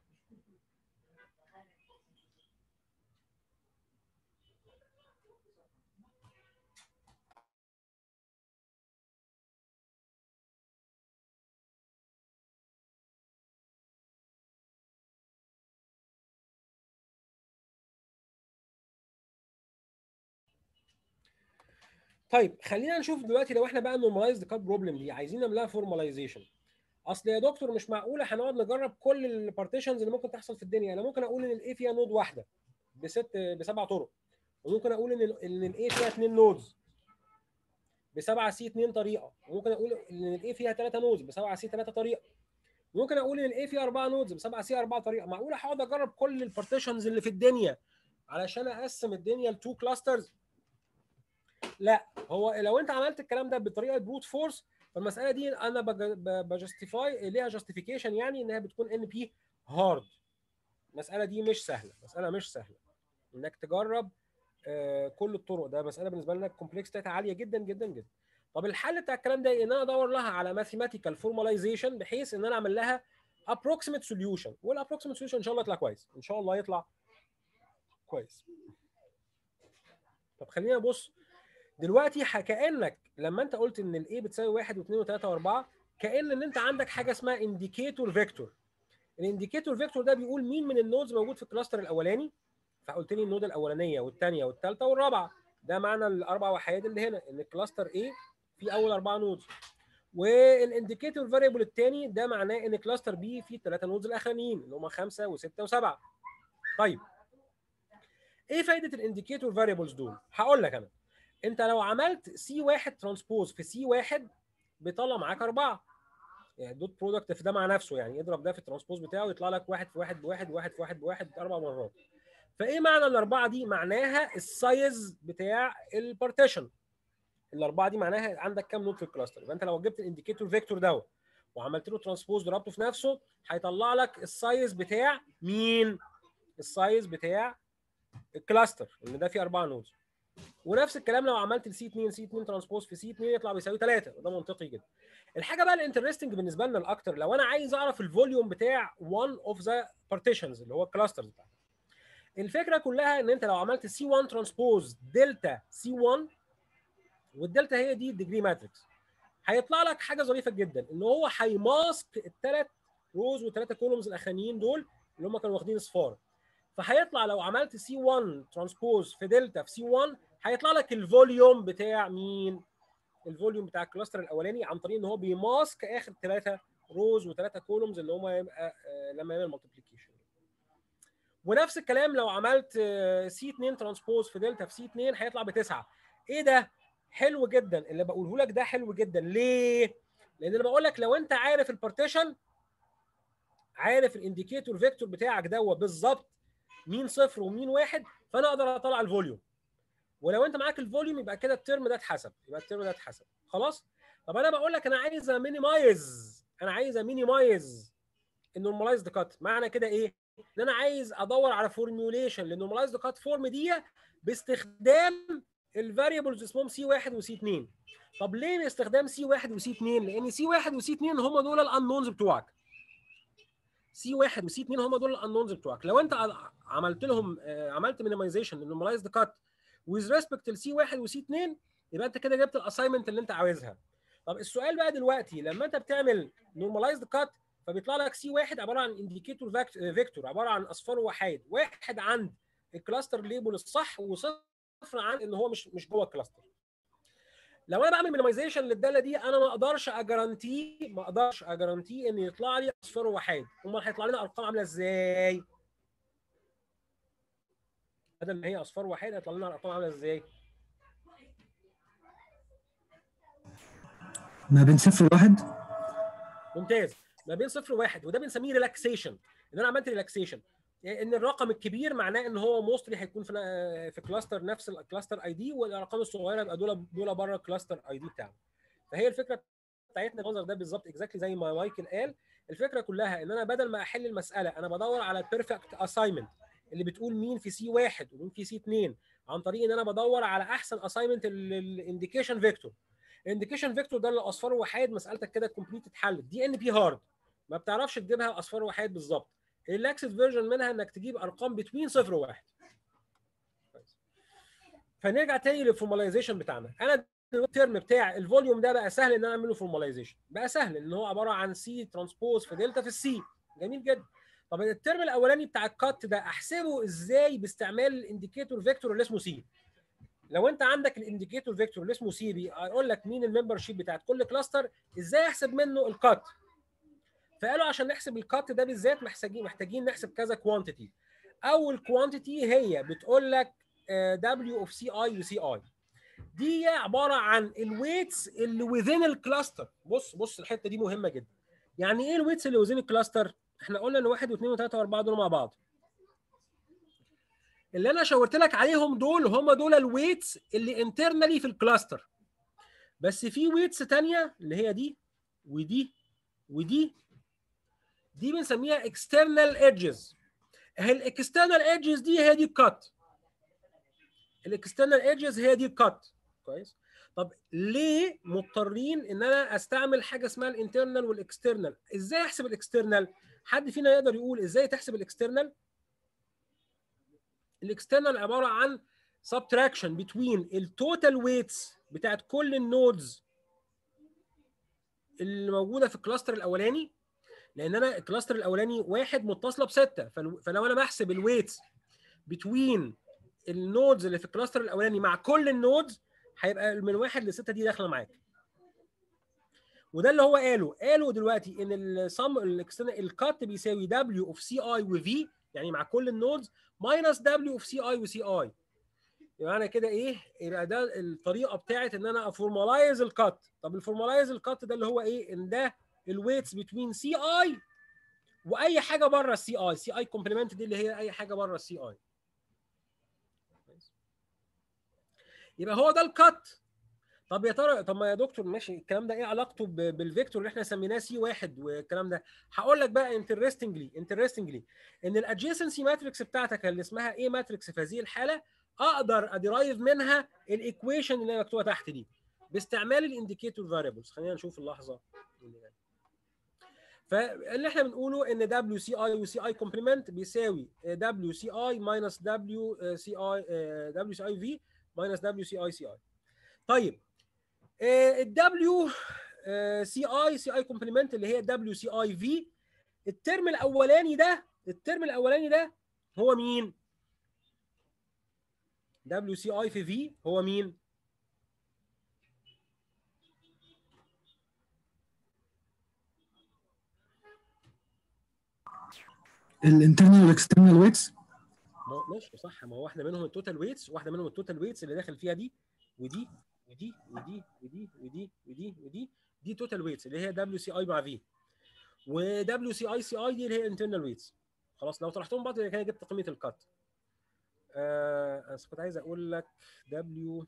طيب خلينا نشوف دلوقتي لو احنا بقى نورماليزد كات بروبلم دي عايزين نعملها فورماليزيشن اصل يا دكتور مش معقوله هنقعد نجرب كل البارتيشنز اللي ممكن تحصل في الدنيا انا ممكن اقول ان الاي فيها نود واحده بست بسبع طرق وممكن اقول ان ال- ان الاي فيها اثنين نودز بسبعة سي اثنين طريقه وممكن اقول ان الاي فيها ثلاثه نودز بسبعة سي ثلاثه طريقه ممكن اقول ان الاي فيها اربعه نودز بسبعة سي اربعه طريقه معقوله هقعد اجرب كل البارتيشنز اللي في الدنيا علشان اقسم الدنيا لتو كلاسترز لا هو لو انت عملت الكلام ده بطريقه بروت فورس فالمساله دي انا بجستيفاي ليها جاستيفيكيشن يعني انها بتكون ان بي هارد المساله دي مش سهله مساله مش سهله انك تجرب آه، كل الطرق ده مساله بالنسبه لنا الكومبلكس بتاعتها عاليه جدا جدا جدا طب الحل بتاع الكلام ده إيه؟ ان انا ادور لها على ماثيماتيكال فورماليزيشن بحيث ان انا اعمل لها approximate solution والapproximate solution ان شاء الله يطلع كويس ان شاء الله يطلع كويس طب خلينا نبص دلوقتي ح- كانك لما انت قلت ان الاي بتساوي 1 و2 و3 و4 كان ان انت عندك حاجه اسمها انديكيتور فيكتور الانديكيتور فيكتور ده بيقول مين من النودز موجود في الكلاستر الاولاني فقلت لي النود الاولانيه والثانيه والثالثه والرابعه ده معنى الاربع وحيد اللي هنا ان الكلاستر A فيه اول اربعه نودز والانديكيتور فاريبل الثاني ده معناه ان كلاستر بي فيه الثلاثه نودز الاخرانيين اللي هم خمسه وسته وسبعه طيب ايه فايده الانديكيتور فاريبلز دول هقول لك انا انت لو عملت سي واحد ترانسبوز في سي واحد بيطلع معاك اربعه يعني دوت برودكت في ده مع نفسه يعني اضرب ده في الترانسبوز بتاعه يطلع لك واحد في واحد بواحد واحد في واحد بواحد اربع مرات فايه معنى الاربعه دي معناها السايز بتاع البارتيشن الاربعه دي معناها عندك كام نود في الكلاستر يبقى انت لو جبت الانديكيتور فيكتور دوت وعملت له ترانسبوز ضربته في نفسه هيطلع لك السايز بتاع مين السايز بتاع الكلاستر ان ده فيه اربعه نودز ونفس الكلام لو عملت السي 2 سي 2 ترانسبوز في سي 2 يطلع بيساوي 3 وده منطقي جدا الحاجه بقى الانترستنج بالنسبه لنا الاكتر لو انا عايز اعرف الفوليوم بتاع one اوف ذا بارتيشنز اللي هو الكلاسترز بتاعتي الفكره كلها ان انت لو عملت سي 1 ترانسبوز دلتا سي 1 والدلتا هي دي الديجري ماتريكس هيطلع لك حاجه ظريفه جدا ان هو هيماسك الثلاث روز والثلاثه كولومز الاخرانيين دول اللي هم كانوا واخدين اصفار فهيطلع لو عملت سي 1 ترانسبوز في دلتا في سي 1 هيطلع لك الفوليوم بتاع مين؟ الفوليوم بتاع الكلاستر الاولاني عن طريق ان هو بيماسك اخر ثلاثه روز وثلاثه كولومز اللي هم يبقى آه، لما يعمل مالتيبليكيشن ونفس الكلام لو عملت سي 2 ترانسبوز في دلتا في سي 2 هيطلع بتسعه ايه ده؟ حلو جدا اللي بقوله لك ده حلو جدا ليه؟ لان انا بقول لك لو انت عارف البارتيشن عارف الانديكيتور فيكتور بتاعك دوت بالظبط مين صفر ومين واحد فانا اقدر اطلع الفوليوم ولو انت معاك الفوليوم يبقى كده الترم ده اتحسب يبقى الترم ده اتحسب خلاص طب انا بقول لك انا عايز امينيمايز انا عايز امينيمايز النورماليزد كات معنى كده ايه ان انا عايز ادور على فورميوليشن للنورماليزد كات فورم دي باستخدام الفاريبلز اسمهم سي 1 وسي 2 طب ليه باستخدام سي 1 وسي 2 لان سي 1 وسي 2 هم دول الانونز بتوعك سي 1 وسي 2 هم دول الانونز بتوعك لو انت عملت لهم آه، عملت مينيمايزيشن للنورماليزد كات ويز ريسبكت لسي 1 وسي 2 يبقى انت كده جبت الاساينمنت اللي انت عاوزها طب السؤال بقى دلوقتي لما انت بتعمل نورماليزد كات فبيطلع لك سي 1 عباره عن انديكيتور فيكتور عباره عن اصفار وحيد واحد عند الكلاستر ليبل الصح وصفر عن ان هو مش مش جوه الكلاستر لو انا بعمل مينيمايزيشن للداله دي انا ما اقدرش اجارانتي ما اقدرش اجارانتي ان يطلع لي اصفار وحيد امال هيطلع لنا ارقام عامله ازاي بدل ما هي اصفار وحيد هيطلع لنا ارقام عامله ازاي ما بين صفر وواحد ممتاز ما بين صفر وواحد وده بنسميه ريلاكسيشن ان انا عملت ريلاكسيشن ان الرقم الكبير معناه ان هو موستلي هيكون في في كلاستر نفس الكلاستر اي دي والارقام الصغيره يبقى دول دول بره الكلاستر اي دي بتاعنا فهي الفكره بتاعتنا المنظر ده بالظبط اكزاكتلي زي ما مايكل قال الفكره كلها ان انا بدل ما احل المساله انا بدور على البيرفكت اساينمنت اللي بتقول مين في سي واحد ومين في سي 2 عن طريق ان انا بدور على احسن اساينمنت للانديكيشن فيكتور الانديكيشن فيكتور ده اللي اصفار وحيد مسالتك كده كومبليت اتحلت دي ان بي هارد ما بتعرفش تجيبها اصفار وحيد بالظبط اللاكسد فيرجن منها انك تجيب ارقام بتوين صفر وواحد فنرجع تاني للفورماليزيشن بتاعنا انا الترم بتاع الفوليوم ده بقى سهل ان انا اعمله فورماليزيشن بقى سهل ان هو عباره عن سي ترانسبوز في دلتا في السي جميل جدا طب الترم الاولاني بتاع الكات ده احسبه ازاي باستعمال الانديكيتور فيكتور اللي اسمه سي لو انت عندك الانديكيتور فيكتور اللي اسمه سي بيقول لك مين الممبر شيب بتاعت كل كلاستر ازاي احسب منه الكات فقالوا عشان نحسب الكات ده بالذات محتاجين محتاجين نحسب كذا كوانتيتي اول كوانتيتي هي بتقول لك دبليو اوف سي اي وسي اي دي عباره عن الويتس اللي وذين الكلاستر بص بص الحته دي مهمه جدا يعني ايه الويتس اللي وذين الكلاستر احنا قلنا ان واحد واثنين وثلاثه واربعه دول مع بعض اللي انا شاورت لك عليهم دول هم دول الويتس اللي انترنالي في الكلاستر بس في ويتس تانية اللي هي دي ودي ودي دي بنسميها external edges اهي الاكسترنال ايدجز دي هي دي الكات الاكسترنال ايدجز هي دي الكات كويس طب ليه مضطرين ان انا استعمل حاجه اسمها الانترنال والاكسترنال ازاي احسب الاكسترنال حد فينا يقدر يقول ازاي تحسب الاكسترنال الاكسترنال عباره عن subtraction between التوتال ويتس بتاعت كل النودز اللي موجوده في الكلاستر الاولاني لان انا الكلاستر الاولاني واحد متصله بسته فلو انا بحسب الويتس بتوين النودز اللي في الكلاستر الاولاني مع كل النودز هيبقى من واحد لسته دي داخله معاك وده اللي هو قاله قالوا دلوقتي ان السم الكات بيساوي دبليو اوف سي اي وفي يعني مع كل النودز ماينس دبليو اوف سي اي وسي اي يبقى انا كده ايه يبقى ده الطريقه بتاعت ان انا افورمالايز الكات طب الفورمالايز الكات ده اللي هو ايه ان ده الويتس بتوين سي اي واي حاجه بره السي اي سي اي كومبلمنت دي اللي هي اي حاجه بره السي اي يبقى هو ده الكات طب يا ترى طب ما يا دكتور ماشي الكلام ده ايه علاقته بالفيكتور اللي احنا سميناه سي واحد والكلام ده هقول لك بقى انترستنجلي انترستنجلي ان الادجيسنسي ماتريكس بتاعتك اللي اسمها ايه ماتريكس في هذه الحاله اقدر ادرايف منها الايكويشن اللي مكتوبه تحت دي باستعمال الانديكيتور فاريبلز خلينا نشوف اللحظه فاللي احنا بنقوله ان دبليو سي اي وسي اي كومبلمنت بيساوي دبليو سي اي ماينس دبليو سي اي دبليو سي اي في ماينس دبليو سي اي سي اي طيب الدبليو سي اي سي اي كومبلمنت اللي هي دبليو سي اي في الترم الاولاني ده الترم الاولاني ده هو مين دبليو سي اي في في هو مين الانترنال والاكسترنال ويتس ما هو ماشي صح ما هو واحده منهم التوتال ويتس واحده منهم التوتال ويتس اللي داخل فيها دي ودي ودي ودي ودي ودي ودي ودي دي توتال ويتس اللي هي دبليو سي اي مع في ودبليو سي اي سي اي دي اللي هي انترنال ويتس خلاص لو طرحتهم بعض كده جبت قيمه الكات آه بس كنت عايز اقول لك دبليو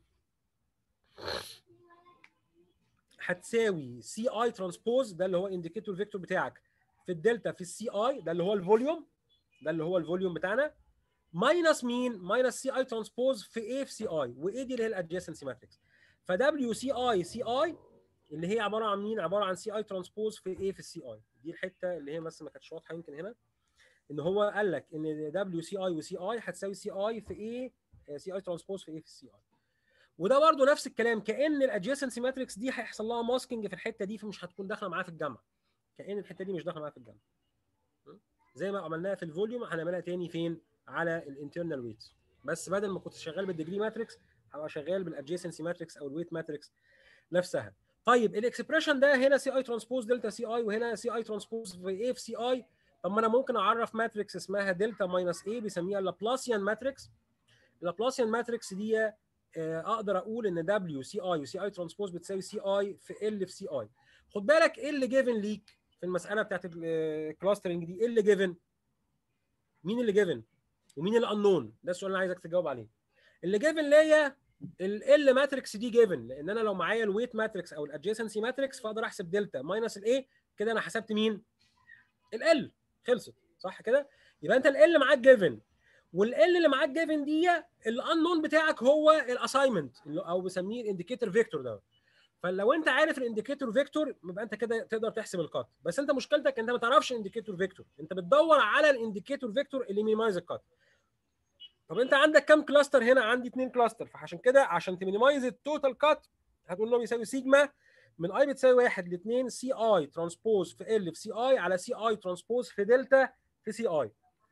هتساوي سي اي ترانسبوز ده اللي هو انديكيتور فيكتور بتاعك في الدلتا في السي اي ده اللي هو الفوليوم ده اللي هو الفوليوم بتاعنا ماينس مين؟ ماينس سي اي ترانسبوز في ايه في سي اي وايه دي اللي هي الادجيسنسي ماتريكس فدبليو سي اي سي اي اللي هي عباره عن مين؟ عباره عن سي اي ترانسبوز في ايه في السي اي دي الحته اللي هي بس ما كانتش واضحه يمكن هنا ان هو قال لك ان دبليو سي اي وسي اي هتساوي سي اي في ايه سي اي ترانسبوز في ايه في السي اي وده برضه نفس الكلام كان الادجيسنسي ماتريكس دي هيحصل لها ماسكينج في الحته دي فمش هتكون داخله معاه في الجامعه كان الحته دي مش داخله معاه في الجامعه زي ما عملناها في الفوليوم هنعملها تاني فين على الانترنال ويتس بس بدل ما كنت شغال بالديجري ماتريكس هبقى شغال بالادجيسنسي ماتريكس او الويت ماتريكس نفسها طيب الاكسبريشن ده هنا سي اي ترانسبوز دلتا سي اي وهنا سي اي ترانسبوز في ايه في سي اي طب ما انا ممكن اعرف ماتريكس اسمها دلتا ماينس اي بيسميها لابلاسيان ماتريكس اللابلاسيان ماتريكس دي اقدر اقول ان دبليو سي اي وسي اي ترانسبوز بتساوي سي اي في ال في سي اي خد بالك ايه اللي جيفن ليك في المساله بتاعت الكلاسترنج دي ايه اللي جيفن مين اللي جيفن ومين اللي انون ده السؤال اللي انا عايزك تجاوب عليه اللي جيفن ليا ال ماتريكس دي جيفن لان انا لو معايا الويت ماتريكس او الادجيسنسي ماتريكس فاقدر احسب دلتا ماينس الايه كده انا حسبت مين ال خلصت صح كده يبقى انت ال معاك جيفن والال اللي معاك جيفن دي الانون بتاعك هو الاساينمنت او بسميه الانديكيتور فيكتور ده فلو انت عارف الانديكيتور فيكتور يبقى انت كده تقدر تحسب الكات بس انت مشكلتك انت ما تعرفش الانديكيتور فيكتور انت بتدور على الانديكيتور فيكتور اللي مينيمايز الكات طب انت عندك كام كلاستر هنا عندي اثنين كلاستر فعشان كده عشان تمينيمايز التوتال كات هتقول لهم يساوي سيجما من اي بتساوي 1 ل 2 سي اي ترانسبوز في ال في سي اي على سي اي ترانسبوز في دلتا في سي اي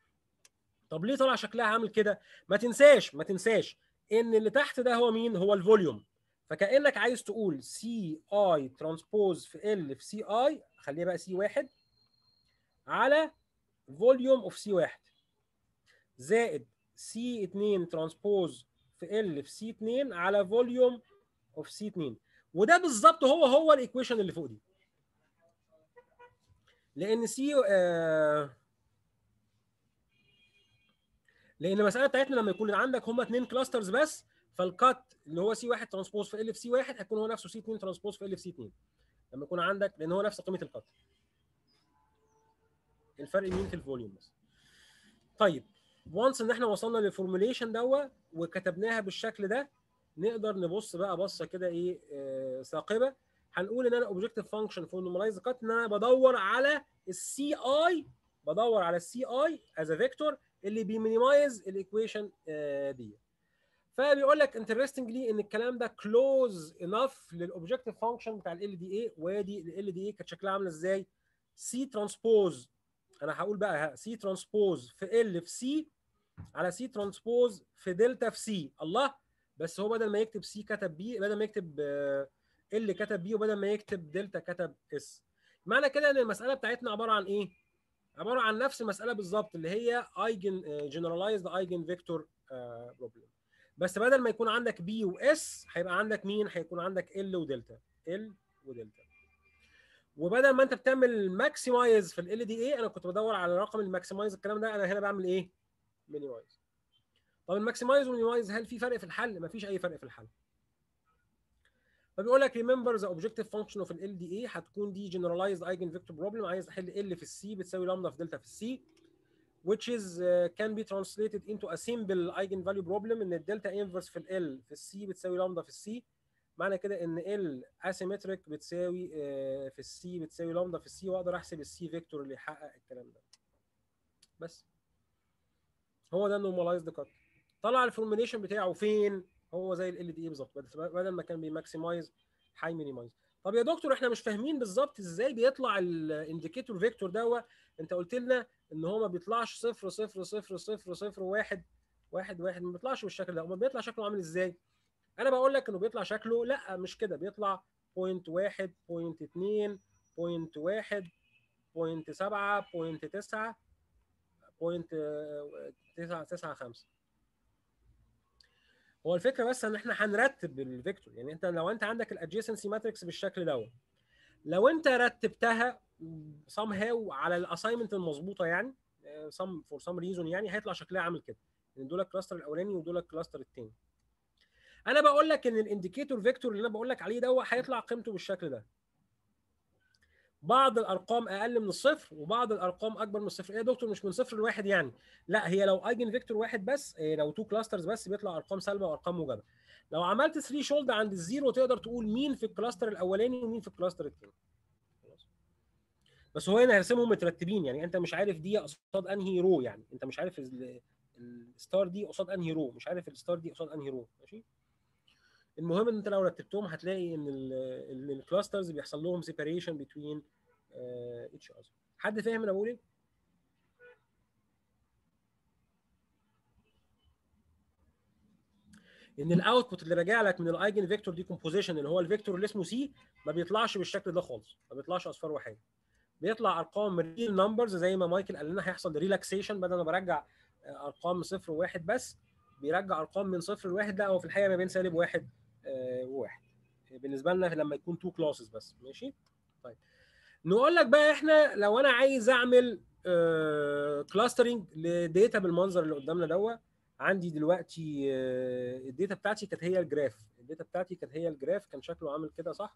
طب ليه طلع شكلها عامل كده ما تنساش ما تنساش ان اللي تحت ده هو مين هو الفوليوم فكانك عايز تقول سي اي ترانسبوز في ال في سي اي خليها بقى سي واحد على فوليوم اوف سي واحد زائد سي 2 ترانسبوز في ال في سي 2 على فوليوم اوف سي 2 وده بالظبط هو هو الايكويشن اللي فوق دي لان سي آه لان المساله بتاعتنا لما يكون عندك هما اثنين كلاسترز بس فالكات اللي هو سي 1 ترانسبوز في ال في سي 1 هيكون هو نفسه سي 2 ترانسبوز في ال في سي 2 لما يكون عندك لان هو نفس قيمه الكات الفرق مين في الفوليوم بس طيب وانس ان احنا وصلنا للفورموليشن دوا وكتبناها بالشكل ده نقدر نبص بقى بصه كده ايه آه ثاقبه هنقول ان انا اوبجكتيف فانكشن فور نورماليز كات ان انا بدور على السي اي بدور على السي اي از فيكتور اللي بيمينيمايز الايكويشن آه دي فبيقول لك انترستنجلي ان الكلام ده كلوز انف للاوبجكتيف فانكشن بتاع ال دي اي وادي ال دي اي كانت شكلها عامله ازاي سي ترانسبوز انا هقول بقى سي ترانسبوز في ال في سي على سي ترانسبوز في دلتا في سي الله بس هو بدل ما يكتب سي كتب بي بدل ما يكتب ال كتب بي وبدل ما يكتب دلتا كتب اس معنى كده ان المساله بتاعتنا عباره عن ايه عباره عن نفس المساله بالظبط اللي هي ايجن جنرالايزد ايجن فيكتور بروبلم بس بدل ما يكون عندك بي واس هيبقى عندك مين هيكون عندك ال ودلتا ال ودلتا وبدل ما انت بتعمل ماكسمايز في ال دي اي انا كنت بدور على رقم الماكسمايز الكلام ده انا هنا بعمل ايه مينيمايز طب الماكسمايز والمينيمايز هل في فرق في الحل مفيش اي فرق في الحل فبيقول لك ريمبر ذا اوبجكتيف فانكشن اوف ال دي اي هتكون دي جنرالايزد ايجن فيكتور بروبلم عايز احل ال في السي بتساوي لامدا في دلتا في السي which is uh, can be translated into a simple eigenvalue problem ان الدلتا انفرس في ال في السي بتساوي لامدا في السي معنى كده ان ال اسيمتريك بتساوي uh, في السي بتساوي لامدا في السي واقدر احسب السي فيكتور اللي يحقق الكلام ده بس هو ده النورماليزد كات طلع الفورميليشن بتاعه فين هو زي ال دي اي بالظبط بدل ما كان بيماكسمايز هاي مينيمايز طب يا دكتور احنا مش فاهمين بالظبط ازاي بيطلع الانديكيتور فيكتور دوت انت قلت لنا ان هو ما بيطلعش صفر صفر صفر صفر صفر واحد واحد واحد ما بيطلعش بالشكل ده امال بيطلع شكله عامل ازاي؟ انا بقول لك انه بيطلع شكله لا مش كده بيطلع بوينت واحد بوينت اتنين بوينت واحد بوينت سبعة بوينت تسعة بوينت تسعة تسعة خمسة هو الفكره بس ان احنا هنرتب الفيكتور يعني انت لو انت عندك الادجيسنسي ماتريكس بالشكل دوت لو انت رتبتها سام هاو على الاساينمنت المظبوطه يعني سم فور سم ريزون يعني هيطلع شكلها عامل كده ان دول الكلاستر الاولاني ودول الكلاستر الثاني انا بقول لك ان الانديكيتور فيكتور اللي انا بقول لك عليه دوت هيطلع قيمته بالشكل ده بعض الارقام اقل من الصفر وبعض الارقام اكبر من الصفر ايه يا دكتور مش من صفر لواحد يعني لا هي لو ايجن فيكتور واحد بس إيه لو تو كلاسترز بس بيطلع ارقام سالبه وارقام موجبه لو عملت 3 شولد عند الزيرو تقدر تقول مين في الكلاستر الاولاني ومين في الكلاستر الثاني بس هو هنا هيرسمهم مترتبين يعني انت مش عارف دي قصاد انهي رو يعني انت مش عارف الستار دي قصاد انهي رو مش عارف الستار دي قصاد انهي رو ماشي المهم ان انت لو رتبتهم هتلاقي ان الكلاسترز بيحصل لهم سيباريشن بتوين اتش اذر حد فاهم انا بقول ايه؟ ان الاوتبوت اللي راجع لك من الايجن فيكتور ديكومبوزيشن اللي هو الفيكتور اللي اسمه سي ما بيطلعش بالشكل ده خالص ما بيطلعش اصفار وحاجه بيطلع ارقام ريل نمبرز زي ما مايكل قال لنا هيحصل ريلاكسيشن بدل ما برجع ارقام صفر وواحد بس بيرجع ارقام من صفر لواحد لا هو في الحقيقه ما بين سالب واحد وواحد بالنسبه لنا لما يكون تو كلاسز بس ماشي طيب نقول لك بقى احنا لو انا عايز اعمل كلاسترنج لديتا بالمنظر اللي قدامنا دوت عندي دلوقتي الداتا بتاعتي كانت هي الجراف الداتا بتاعتي كانت هي الجراف كان شكله عامل كده صح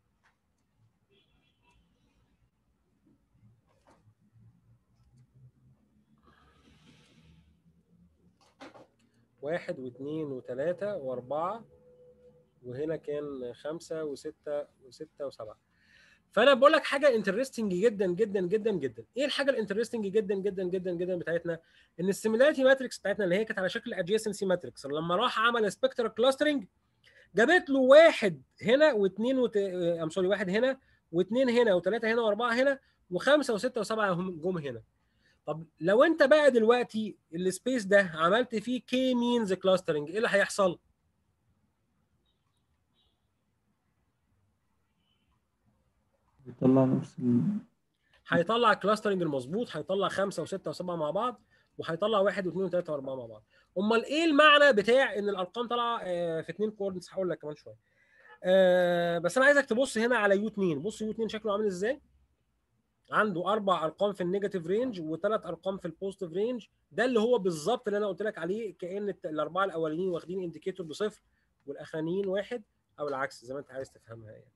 واحد واثنين وثلاثة وأربعة وهنا كان خمسة وستة وستة وسبعة فأنا بقول لك حاجة انترستنج جدا جدا جدا جدا إيه الحاجة الانترستنج جدا جدا جدا جدا بتاعتنا؟ إن السيميلاريتي ماتريكس بتاعتنا اللي هي كانت على شكل ادجيسنسي ماتريكس لما راح عمل سبكترال كلاسترنج جابت له واحد هنا واثنين وت... ام سوري واحد هنا واثنين هنا وثلاثة هنا وأربعة هنا وخمسة وستة وسبعة هم جم هنا طب لو انت بقى دلوقتي السبيس ده عملت فيه كي مينز كلاسترنج ايه اللي هيحصل؟ بيطلع نفس ال... هيطلع الكلاسترنج المظبوط هيطلع خمسه وسته وسبعه مع بعض وهيطلع واحد واثنين وثلاثه واربعه مع بعض. امال ايه المعنى بتاع ان الارقام طالعه في اثنين كوردنتس هقول لك كمان شويه. أه بس انا عايزك تبص هنا على يو 2 بص يو 2 شكله عامل ازاي؟ عنده اربع ارقام في النيجاتيف رينج وثلاث ارقام في البوزيتيف رينج ده اللي هو بالظبط اللي انا قلت لك عليه كان الاربعه الاولانيين واخدين انديكيتور بصفر والاخرانيين واحد او العكس زي ما انت عايز تفهمها يعني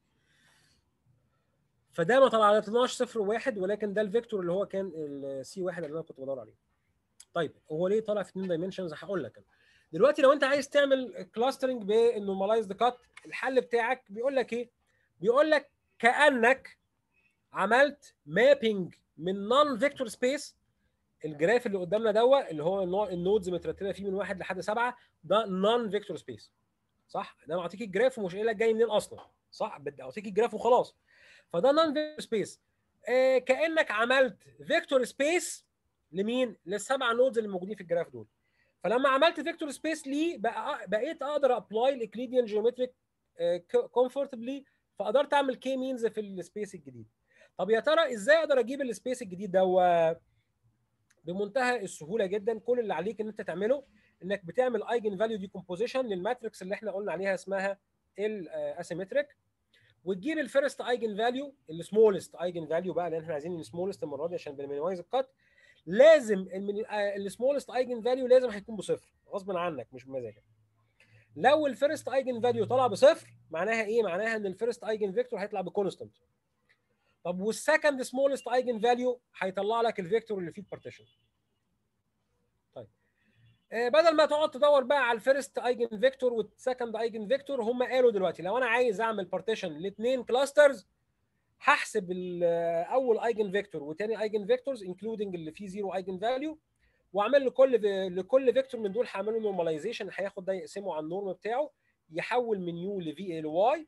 فده ما طلعتناش صفر وواحد ولكن ده الفيكتور اللي هو كان السي واحد اللي انا كنت بدور عليه طيب هو ليه طالع في اثنين دايمنشنز هقول لك انا دلوقتي لو انت عايز تعمل كلاسترنج بالنورماليزد كات الحل بتاعك بيقول لك ايه بيقول لك كانك عملت مابينج من نون فيكتور سبيس الجراف اللي قدامنا دوت اللي هو النودز مترتبه فيه من واحد لحد سبعه ده نون فيكتور سبيس صح؟ ده معطيك الجراف ومش قايل لك جاي منين اصلا صح؟ بدي اعطيك الجراف وخلاص فده نون فيكتور سبيس آه كانك عملت فيكتور سبيس لمين؟ للسبع نودز اللي موجودين في الجراف دول فلما عملت فيكتور سبيس ليه بقى بقيت اقدر ابلاي الاكليديان جيومتريك كومفورتبلي فقدرت اعمل كي مينز في السبيس الجديد طب يا ترى ازاي اقدر اجيب السبيس الجديد ده بمنتهى السهوله جدا كل اللي عليك ان انت تعمله انك بتعمل ايجن فاليو ديكومبوزيشن للماتريكس اللي احنا قلنا عليها اسمها الاسيمتريك وتجيب الفيرست ايجن فاليو السمولست ايجن فاليو بقى لان احنا عايزين السمولست المره دي عشان بنمينيمايز الكات لازم السمولست ايجن فاليو لازم هيكون بصفر غصب عنك مش بمزاجك لو الفيرست ايجن فاليو طلع بصفر معناها ايه معناها ان الفيرست ايجن فيكتور هيطلع بكونستنت طب والسكند سمولست ايجن فاليو هيطلع لك الفيكتور اللي فيه البارتيشن طيب آه بدل ما تقعد تدور بقى على الفيرست ايجن فيكتور والسكند ايجن فيكتور هم قالوا دلوقتي لو انا عايز اعمل بارتيشن لاثنين كلاسترز هحسب اول ايجن فيكتور وثاني ايجن فيكتورز انكلودنج اللي فيه زيرو ايجن فاليو واعمل لكل لكل فيكتور من دول هعمل له نورماليزيشن هياخد ده يقسمه على النورم بتاعه يحول من يو لفي ال واي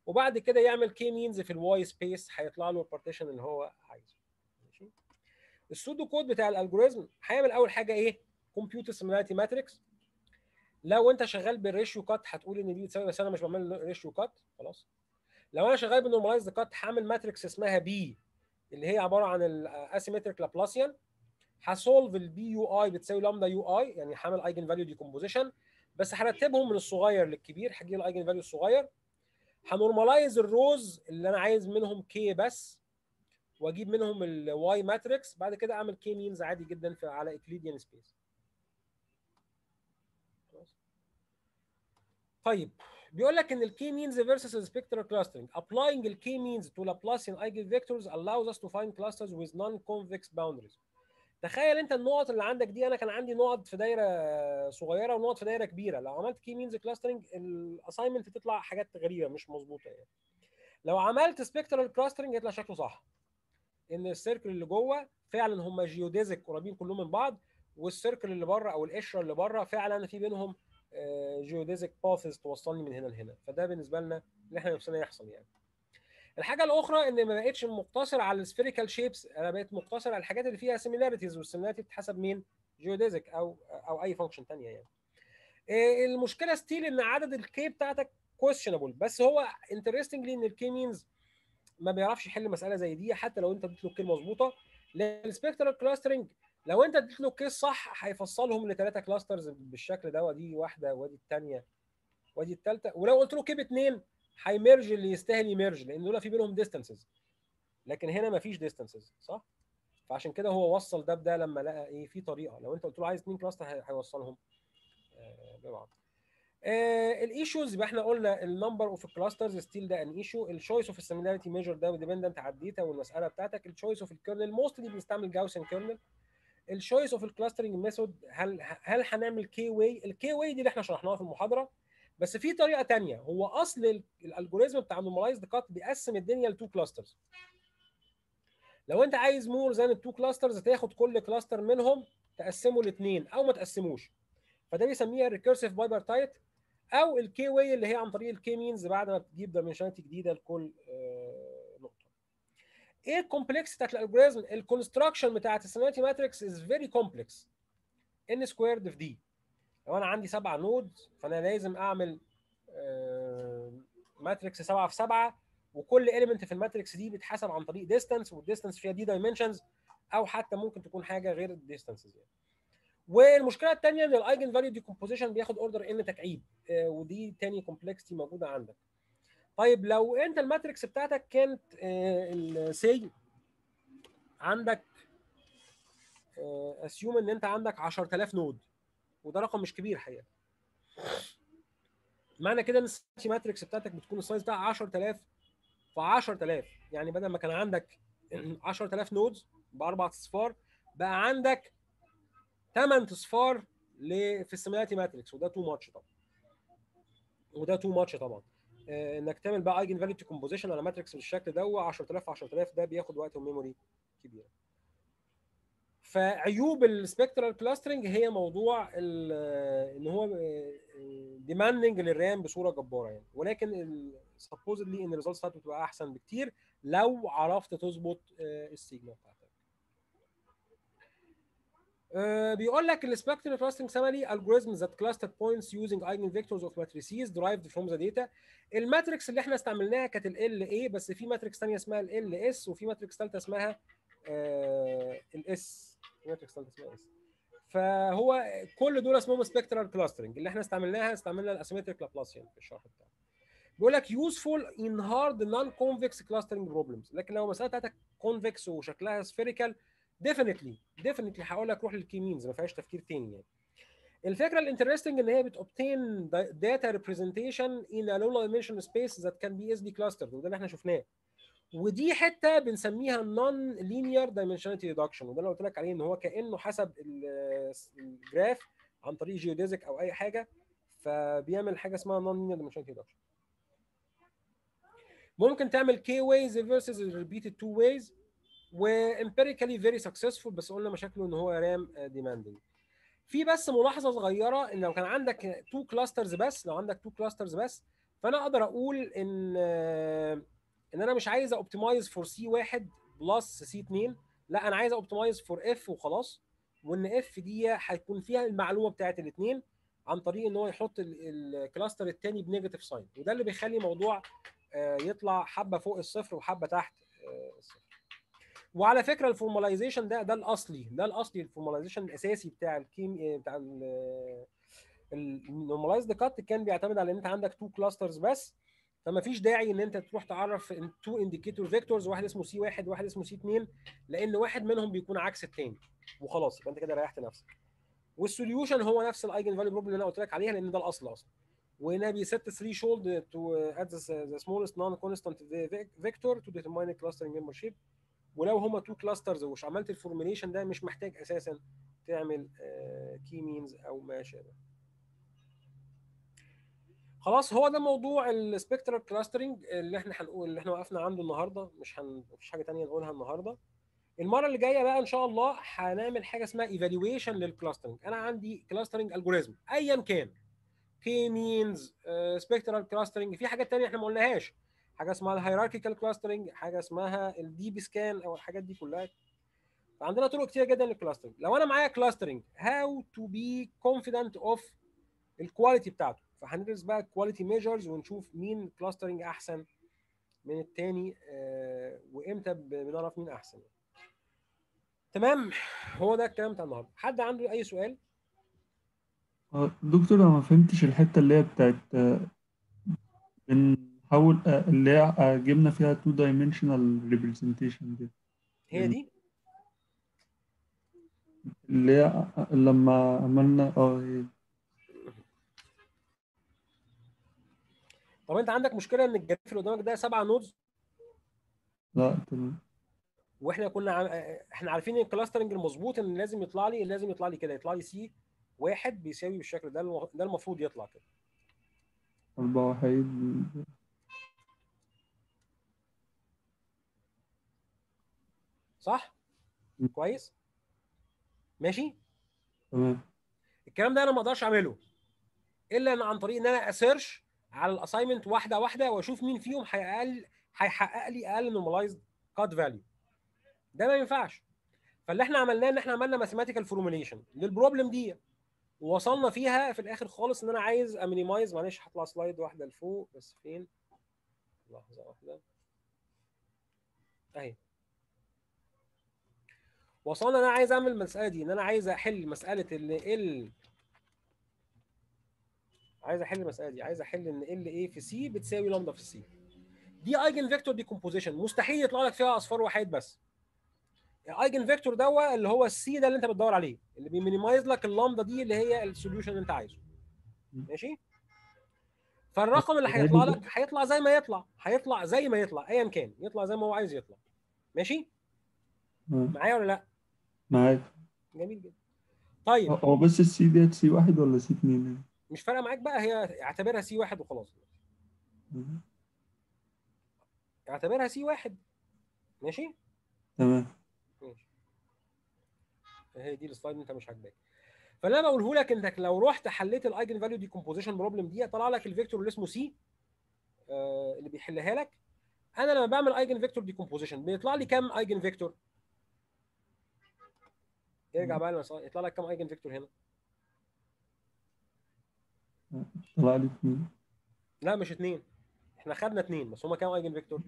وبعد كده يعمل كي مينز في الواي سبيس هيطلع له البارتيشن اللي هو عايزه ماشي السودو كود بتاع الالجوريزم هيعمل اول حاجه ايه كمبيوتر سيميلاريتي ماتريكس لو انت شغال بالريشيو كات هتقول ان دي بتساوي بس انا مش بعمل ريشيو كات خلاص لو انا شغال بالنورماليزد كات هعمل ماتريكس اسمها بي اللي هي عباره عن الاسيمتريك لابلاسيان هسولف البي يو اي بتساوي لامدا يو اي يعني هعمل ايجن فاليو ديكومبوزيشن بس هرتبهم من الصغير للكبير هجيب الايجن فاليو الصغير هنورماليز الروز اللي انا عايز منهم كي بس واجيب منهم الواي ماتريكس بعد كده اعمل كي مينز عادي جدا في على اكليديان سبيس طيب بيقول لك ان الكي مينز versus السبكترال clustering applying الكي مينز to Laplacian eigenvectors allows us to find clusters with non-convex boundaries تخيل انت النقط اللي عندك دي انا كان عندي نقط في دايره صغيره ونقط في دايره كبيره لو عملت كي مينز كلاسترنج الاساينمنت تطلع حاجات غريبه مش مظبوطه يعني لو عملت سبكترال كلاسترنج يطلع شكله صح ان السيركل اللي جوه فعلا هم جيوديزك قريبين كلهم من بعض والسيركل اللي بره او القشره اللي بره فعلا في بينهم جيوديزك باثز توصلني من هنا لهنا فده بالنسبه لنا اللي احنا نفسنا يحصل يعني الحاجه الاخرى ان ما بقتش مقتصر على السفيريكال شيبس انا بقيت مقتصر على الحاجات اللي فيها سيميلاريتيز والسيميلاريتي بتحسب مين جيوديزك او او اي فانكشن ثانيه يعني المشكله ستيل ان عدد الكي بتاعتك كويشنبل بس هو انترستنجلي ان الكي مينز ما بيعرفش يحل مساله زي دي حتى لو انت اديت له الكي مظبوطه لان السبكترال كلاسترنج لو انت اديت له الكيس صح هيفصلهم لثلاثه كلاسترز بالشكل ده ودي واحده ودي الثانيه ودي الثالثه ولو قلت له كي باثنين هيمرج اللي يستاهل يمرج لان دول في بينهم ديستانسز لكن هنا مفيش ديستانسز صح؟ فعشان كده هو وصل ده بده لما لقى ايه في طريقه لو انت قلت له عايز اثنين كلاستر هيوصلهم آه ببعض. آه الايشوز يبقى احنا قلنا النمبر اوف كلاسترز ستيل ده ان ايشو الشويس اوف السيميلاريتي ميجر ده ديبندنت على الداتا والمساله بتاعتك الشويس اوف الكيرنل موستلي بنستعمل جاوسن كيرنل الشويس اوف الكلاسترنج ميثود هل هل هنعمل كي واي الكي واي دي اللي احنا شرحناها في المحاضره بس في طريقه ثانيه هو اصل الالجوريزم بتاع النورماليزد كات بيقسم الدنيا لتو كلاسترز لو انت عايز مور زان التو كلاسترز تاخد كل كلاستر منهم تقسمه لاثنين او ما تقسموش فده بيسميها الريكيرسيف بايبرتايت او الكي واي اللي هي عن طريق الكي مينز بعد ما بتجيب دايمنشناليتي جديده لكل نقطه ايه الكومبلكس بتاعت الالجوريزم الكونستراكشن بتاعت السيميلاريتي ماتريكس از فيري كومبلكس ان سكويرد في دي لو انا عندي سبعه نود فانا لازم اعمل ماتريكس سبعه في سبعه وكل اليمنت في الماتريكس دي بيتحسب عن طريق ديستانس والديستانس فيها دي دايمنشنز او حتى ممكن تكون حاجه غير الديستانسز يعني. والمشكله الثانيه ان الايجن فاليو ديكومبوزيشن بياخد اوردر ان تكعيب ودي تاني كومبلكسيتي موجوده عندك. طيب لو انت الماتريكس بتاعتك كانت سي عندك اسيوم ان انت عندك 10000 نود وده رقم مش كبير حقيقه معنى كده ان السيتي ماتريكس بتاعتك بتكون السايز بتاعها 10000 في 10000 يعني بدل ما كان عندك 10000 نودز باربع اصفار بقى عندك 8 اصفار في السيميلاريتي ماتريكس وده تو ماتش طبعا وده تو ماتش طبعا آه انك تعمل بقى ايجن فاليو كومبوزيشن على ماتريكس بالشكل ده 10000 في 10000 ده بياخد وقت وميموري كبيره فعيوب السبكترال كلاسترنج هي موضوع ان هو ديماندنج للرام بصوره جباره يعني ولكن سبوزدلي ان الريزلتس بتاعته بتبقى احسن بكتير لو عرفت تظبط السيجما بتاعتك. بيقول لك السبكترال كلاسترنج سمري algorithms that cluster points using eigenvectors of matrices derived from the data الماتريكس اللي احنا استعملناها كانت ال اي بس في ماتريكس ثانيه اسمها ال اس وفي ماتريكس ثالثه اسمها الاس ماتريكس ثالثه اسمها اس فهو كل دول اسمهم سبكترال كلاسترنج اللي احنا استعملناها استعملنا الاسيمتريك لابلاسيان في الشرح بتاعنا بيقول لك يوسفول ان هارد نون كونفكس كلاسترنج بروبلمز لكن لو المساله بتاعتك كونفكس وشكلها سفيريكال ديفينتلي ديفينتلي هقول لك روح للكيمينز ما فيهاش تفكير تاني يعني الفكره الانترستنج ان هي بتوبتين داتا ريبريزنتيشن ان ا لو دايمنشن سبيس ذات كان بي اس دي كلاسترد وده اللي احنا شفناه ودي حته بنسميها نون لينير دايمنشناليتي ريدكشن وده اللي قلت لك عليه ان هو كانه حسب الجراف عن طريق جيوديزك او اي حاجه فبيعمل حاجه اسمها نون لينير دايمنشناليتي ريدكشن ممكن تعمل كي ويز فيرسز ريبيتد تو ويز وامبيريكالي فيري سكسسفول بس قلنا مشاكله ان هو رام ديماندنج في بس ملاحظه صغيره ان لو كان عندك تو كلاسترز بس لو عندك تو كلاسترز بس فانا اقدر اقول ان آه، ان انا مش عايز اوبتمايز فور سي 1 بلس سي 2 لا انا عايز اوبتمايز فور اف وخلاص وان اف دي هيكون فيها المعلومه بتاعت الاثنين عن طريق ان هو يحط ال- الكلاستر الثاني بنيجاتيف ساين وده اللي بيخلي موضوع آه، يطلع حبه فوق الصفر وحبه تحت آه، الصفر وعلى فكره الفورماليزيشن ده ده الاصلي ده الاصلي الفورماليزيشن الاساسي بتاع الكيم آه، بتاع النورماليزد كات كان بيعتمد على ان انت عندك تو كلاسترز بس فما فيش داعي ان انت تروح تعرف تو انديكيتور فيكتورز واحد اسمه سي واحد واحد اسمه سي 2 لان واحد منهم بيكون عكس الثاني وخلاص يبقى انت كده ريحت نفسك والسوليوشن هو نفس الايجن فاليو بروبلم اللي انا قلت لك عليها لان ده الاصل اصلا وهنا بيست ثري شولد تو ات ذا سمولست نون كونستانت فيكتور تو ديترماين كلاسترنج ممبرشيب ولو هما تو كلاسترز ومش عملت الفورميليشن ده مش محتاج اساسا تعمل كي مينز او ما شابه خلاص هو ده موضوع السبكترال كلاسترنج اللي احنا هنقول اللي احنا وقفنا عنده النهارده مش هن... مفيش حاجه تانية نقولها النهارده المره اللي جايه بقى ان شاء الله هنعمل حاجه اسمها ايفالويشن للكلاسترنج انا عندي كلاسترنج الجوريزم ايا كان كي مينز سبكترال كلاسترنج في حاجات تانية احنا ما قلناهاش حاجه اسمها الهيراركيكال كلاسترنج حاجه اسمها الدي بي سكان او الحاجات دي كلها فعندنا طرق كتير جدا للكلاسترنج لو انا معايا كلاسترنج هاو تو بي كونفيدنت اوف الكواليتي بتاعته فهندرس بقى كواليتي ميجرز ونشوف مين كلاسترنج احسن من التاني آه، وامتى ب- بنعرف مين احسن تمام هو ده الكلام بتاع النهارده حد عنده اي سؤال آه، دكتور انا ما فهمتش الحته اللي هي بتاعت آه، بنحاول آه، اللي هي آه، جبنا فيها تو dimensional representation دي هي دي اللي هي آه، لما عملنا اه هي طب انت عندك مشكله ان الجراف اللي قدامك ده سبعه نودز لا تمام واحنا كنا عم... احنا عارفين ان الكلاسترنج المظبوط ان لازم يطلع لي لازم يطلع لي كده يطلع لي سي واحد بيساوي بالشكل ده الم- ده المفروض يطلع كده أربعة وحيد صح م. كويس ماشي تمام الكلام ده انا ما اقدرش اعمله الا ان عن طريق ان انا اسيرش على الاساينمنت واحده واحده واشوف مين فيهم هيقل هيحقق لي اقل نورماليزد كات فاليو ده ما ينفعش فاللي احنا عملناه ان احنا عملنا ماثيماتيكال فورميليشن للبروبلم دي ووصلنا فيها في الاخر خالص ان انا عايز امينيمايز معلش هطلع سلايد واحده لفوق بس فين لحظه واحده اهي وصلنا ان انا عايز اعمل المساله دي ان انا عايز احل مساله ان ال عايز احل المساله دي عايز احل ان ال ايه في سي بتساوي لامدا في سي دي ايجن فيكتور ديكومبوزيشن مستحيل يطلع لك فيها اصفار وحيد بس الايجن فيكتور ده اللي هو السي ده اللي انت بتدور عليه اللي بيمينيمايز لك اللامدا دي اللي هي السوليوشن اللي انت عايزه ماشي فالرقم اللي هيطلع لك هيطلع زي ما يطلع هيطلع زي ما يطلع ايا كان يطلع زي ما هو عايز يطلع ماشي تمام. معايا ولا لا معاك جميل جدا طيب هو بس السي ديت سي واحد ولا سي اتنين مش فارقه معاك بقى هي اعتبرها سي واحد وخلاص يعني؟ اعتبرها سي واحد ماشي تمام ماشي هي دي السلايد اللي انت مش عاجباك فاللي انا بقوله لك انك لو رحت حليت الايجن فاليو ديكومبوزيشن بروبلم دي طلع لك الفيكتور اللي اسمه سي آه اللي بيحلها لك انا لما بعمل ايجن فيكتور ديكومبوزيشن بيطلع لي كام ايجن فيكتور ارجع بقى للمسألة يطلع لك كام ايجن فيكتور هنا طلع لي اتنين لا مش اثنين احنا خدنا اثنين بس هما كام ايجن فيكتور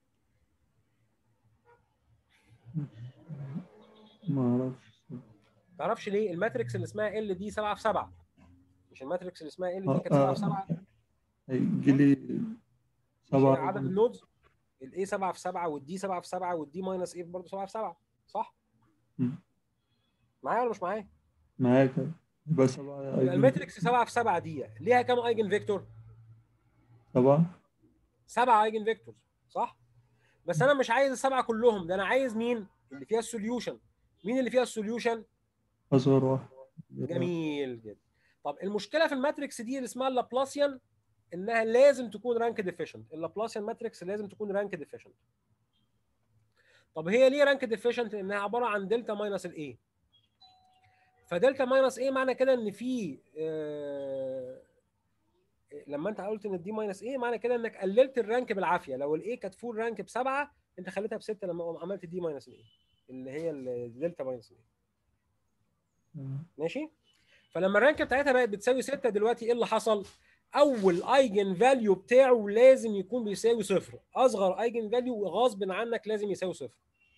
ما اعرفش تعرفش ليه الماتريكس اللي اسمها ال دي 7 في 7 مش الماتريكس اللي اسمها ال دي آه، كانت 7 آه. في 7 هيجي لي سبعة سبعة عدد النودز الاي 7 في 7 والدي 7 في 7 والدي ماينس 8 برضه 7 في 7 صح؟ مم. معايا ولا مش معايا؟ معاك يبقى سبعة يبقى أيجن الماتريكس 7 في 7 دي ليها كام ايجن فيكتور؟ سبعة 7 ايجن فيكتورز صح؟ بس انا مش عايز السبعه كلهم ده انا عايز مين؟ اللي فيها السوليوشن مين اللي فيها السوليوشن؟ أصغر واحد جميل جدا طب المشكله في الماتريكس دي اللي اسمها اللابلاسيان انها لازم تكون رانك ديفيشنت اللابلاسيان ماتريكس لازم تكون رانك ديفيشنت طب هي ليه رانك ديفيشنت انها عباره عن دلتا ماينس الاي فدلتا ماينس ايه معنى كده ان في آه، لما انت قلت ان الدي ماينس ايه معنى كده انك قللت الرانك بالعافيه لو الاي كانت فول رانك بسبعه انت خليتها بسته لما عملت دي ماينس الايه اللي هي الدلتا ماينس الايه تمام. ماشي فلما الرانك بتاعتها بقت بتساوي 6 دلوقتي ايه اللي حصل اول ايجن فاليو بتاعه لازم يكون بيساوي صفر اصغر ايجن فاليو غصب عنك لازم يساوي صفر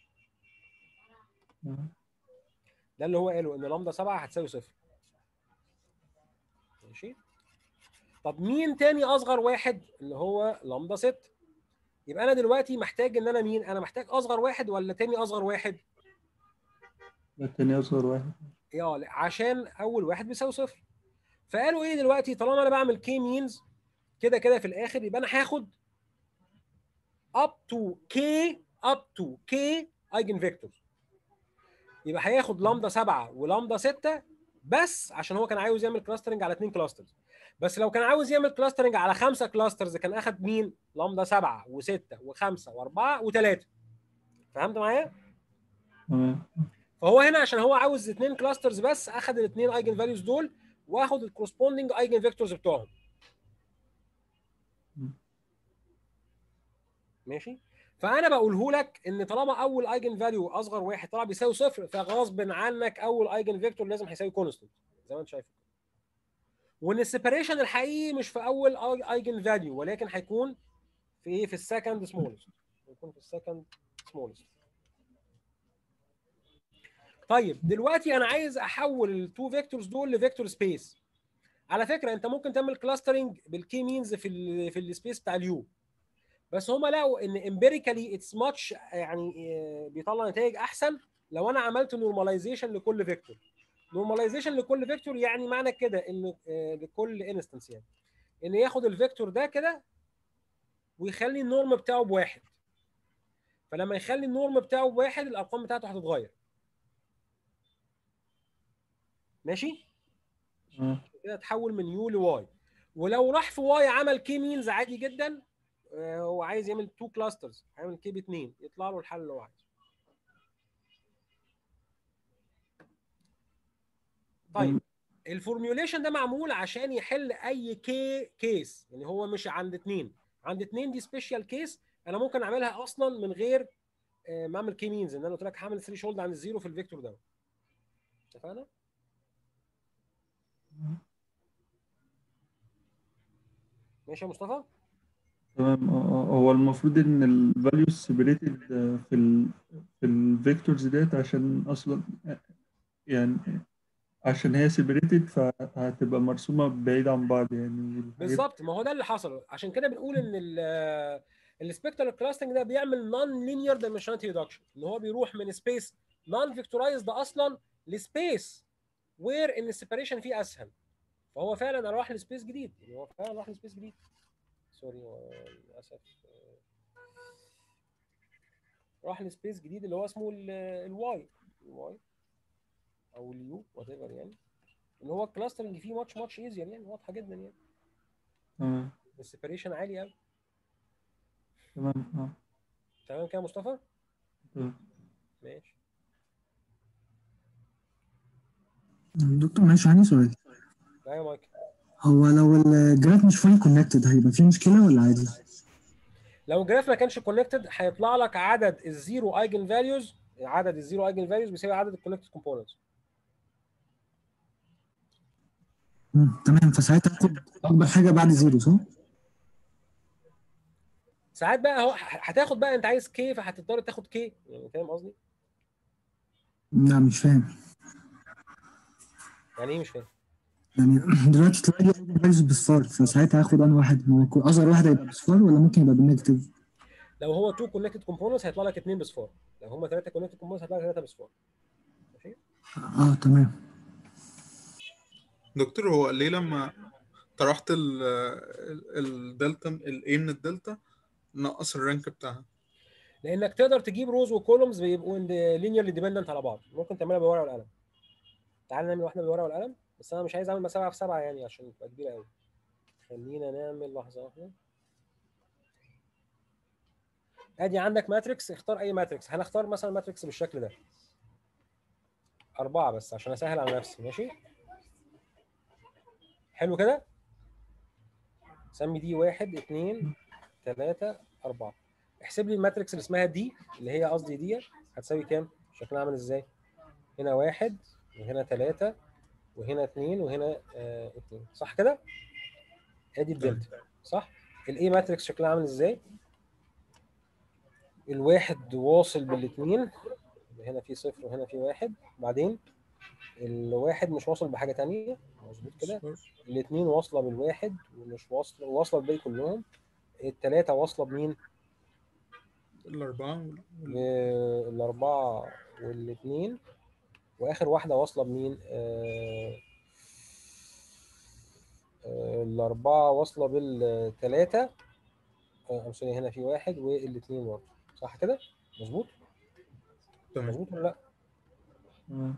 تمام. ده اللي هو قاله ان لامدا 7 هتساوي صفر ماشي طب مين تاني اصغر واحد اللي هو لامدا 6 يبقى انا دلوقتي محتاج ان انا مين انا محتاج اصغر واحد ولا تاني اصغر واحد ده التاني أصغر واحد اه لا، عشان اول واحد بيساوي صفر فقالوا ايه دلوقتي طالما انا بعمل كي مينز كده كده في الاخر يبقى انا هاخد up to k up to k ايجن فيكتورز يبقى هياخد لامدا 7 ولامدا 6 بس عشان هو كان عاوز يعمل كلاسترنج على اثنين كلاسترز بس لو كان عاوز يعمل كلاسترنج على خمسه كلاسترز كان اخد مين لامدا 7 و6 و5 و4 و3 فهمت معايا تمام فهو هنا عشان هو عاوز اثنين كلاسترز بس اخد الاثنين ايجن فاليوز دول واخد الكورسبوندنج ايجن فيكتورز بتوعهم مم. ماشي فانا بقوله لك ان طالما اول ايجن فاليو اصغر واحد طلع بيساوي صفر فغصب عنك اول ايجن فيكتور لازم هيساوي كونستنت زي ما انت شايف وان السيبريشن الحقيقي مش في اول ايجن فاليو ولكن هيكون في ايه في السكند سمولست هيكون في السكند سمولست طيب دلوقتي انا عايز احول التو فيكتورز دول لفيكتور سبيس على فكره انت ممكن تعمل كلاسترنج بالكي مينز في ال في السبيس بتاع اليو بس هم لقوا ان امبيريكالي اتس ماتش يعني آه، بيطلع نتائج احسن لو انا عملت نورماليزيشن لكل فيكتور نورماليزيشن لكل فيكتور يعني معنى كده ان آه، لكل انستنس يعني ان ياخد الفيكتور ده كده ويخلي النورم بتاعه بواحد فلما يخلي النورم بتاعه بواحد الارقام بتاعته هتتغير ماشي تمام كده تحول من يو لواي ولو راح في واي عمل كي مينز عادي جدا آه، هو عايز يعمل تو كلاسترز هيعمل كي باثنين يطلع له الحل اللي هو عايزه طيب الفورميوليشن ده معمول عشان يحل اي كي كيس يعني هو مش عند اتنين عند اتنين دي سبيشال كيس انا ممكن اعملها اصلا من غير آه، ما اعمل كي مينز ان انا قلت لك هعمل 3 شولد عن الزيرو في الفيكتور ده اتفقنا؟ ماشي يا مصطفى؟ تمام اه اه هو المفروض ان الفاليو سيبريتد في ال في الفيكتورز ديت عشان اصلا يعني عشان هي سيبريتد فهتبقى مرسومة بعيد عن بعض يعني والحاجات بالظبط ما هو ده اللي حصل عشان كده بنقول ان السبيكترال كلاستنج ده بيعمل نون لينير دايمنشناليتي ريدكشن ان هو بيروح من سبيس نون فيكتورايزد اصلا لسبيس وير ان السيبريشن فيه اسهل فهو فعلا راح لسبيس جديد يعني هو فعلا راح لسبيس جديد سوري هو للاسف آه، راح لسبيس جديد اللي هو اسمه الواي الواي او اليو وات ايفر يعني اللي هو الكلاسترنج فيه ماتش ماتش ايزير يعني واضحه جدا يعني تمام السيبريشن عالي قوي تمام اه تمام كده يا مصطفى تمام. ماشي دكتور معلش عندي سؤال لا يا مايكل هو لو الجراف مش فولي كونكتد هيبقى فيه مشكلة ولا عادي؟ لو الجراف ما كانش كونكتد هيطلع لك عدد الزيرو ايجن فاليوز عدد الزيرو ايجن فاليوز بيساوي عدد الكونكتد كومبوننتس مم. تمام فساعتها هاخد أكبر حاجة بعد زيرو صح؟ ساعات بقى هو هتاخد بقى انت عايز كي فهتضطر تاخد كي يعني فاهم قصدي؟ لا مش فاهم يعني ايه مش فاهم؟ يعني دلوقتي طلع لي فاليوز بصفار فساعتها هاخد أنا واحد هو يكون أصغر واحد هيبقى بصفار ولا ممكن يبقى بالنيجاتيف؟ لو هو 2 كونكتد كومبوننتس هيطلع لك 2 بصفار لو هم 3 كونكتد كومبوننتس هيطلع لك 3 بصفار ماشي؟ اه تمام دكتور هو ليه لما طرحت ال- ال- الدلتا الايه من الدلتا نقص الرانك بتاعها لانك تقدر تجيب روز وكولومز بيبقوا لينيرلي ديبندنت على بعض ممكن تعملها بالورقه والقلم تعال نعمل واحده بالورقه والقلم بس انا مش عايز اعمل سبعه في سبعه يعني عشان تبقى كبيره قوي خلينا نعمل لحظه واحده ادي عندك ماتريكس اختار اي ماتريكس هنختار مثلا ماتريكس بالشكل ده أربعة بس عشان أسهل على نفسي ماشي حلو كده سمي دي واحد اثنين ثلاثة أربعة احسب لي الماتريكس اللي اسمها دي اللي هي قصدي دي هتساوي كام؟ شكلها عامل ازاي؟ هنا واحد وهنا ثلاثة وهنا اثنين وهنا آه اثنين صح كده؟ ادي الدلتا صح؟ الاي ماتريكس شكلها عامل ازاي؟ الواحد واصل بالاثنين هنا في صفر وهنا في واحد بعدين الواحد مش واصل بحاجة تانية مظبوط كده الاثنين واصلة بالواحد ومش واصلة واصلة بالباقي كلهم التلاتة واصلة بمين؟ الأربعة وال- ب- الأربعة والاثنين وآخر واحدة واصلة بمين؟ آه آه الأربعة واصلة بالتلاتة آه I'm sorry، هنا في واحد والاثنين برضه صح كده؟ مظبوط؟ تمام مظبوط ولا لأ؟ آه.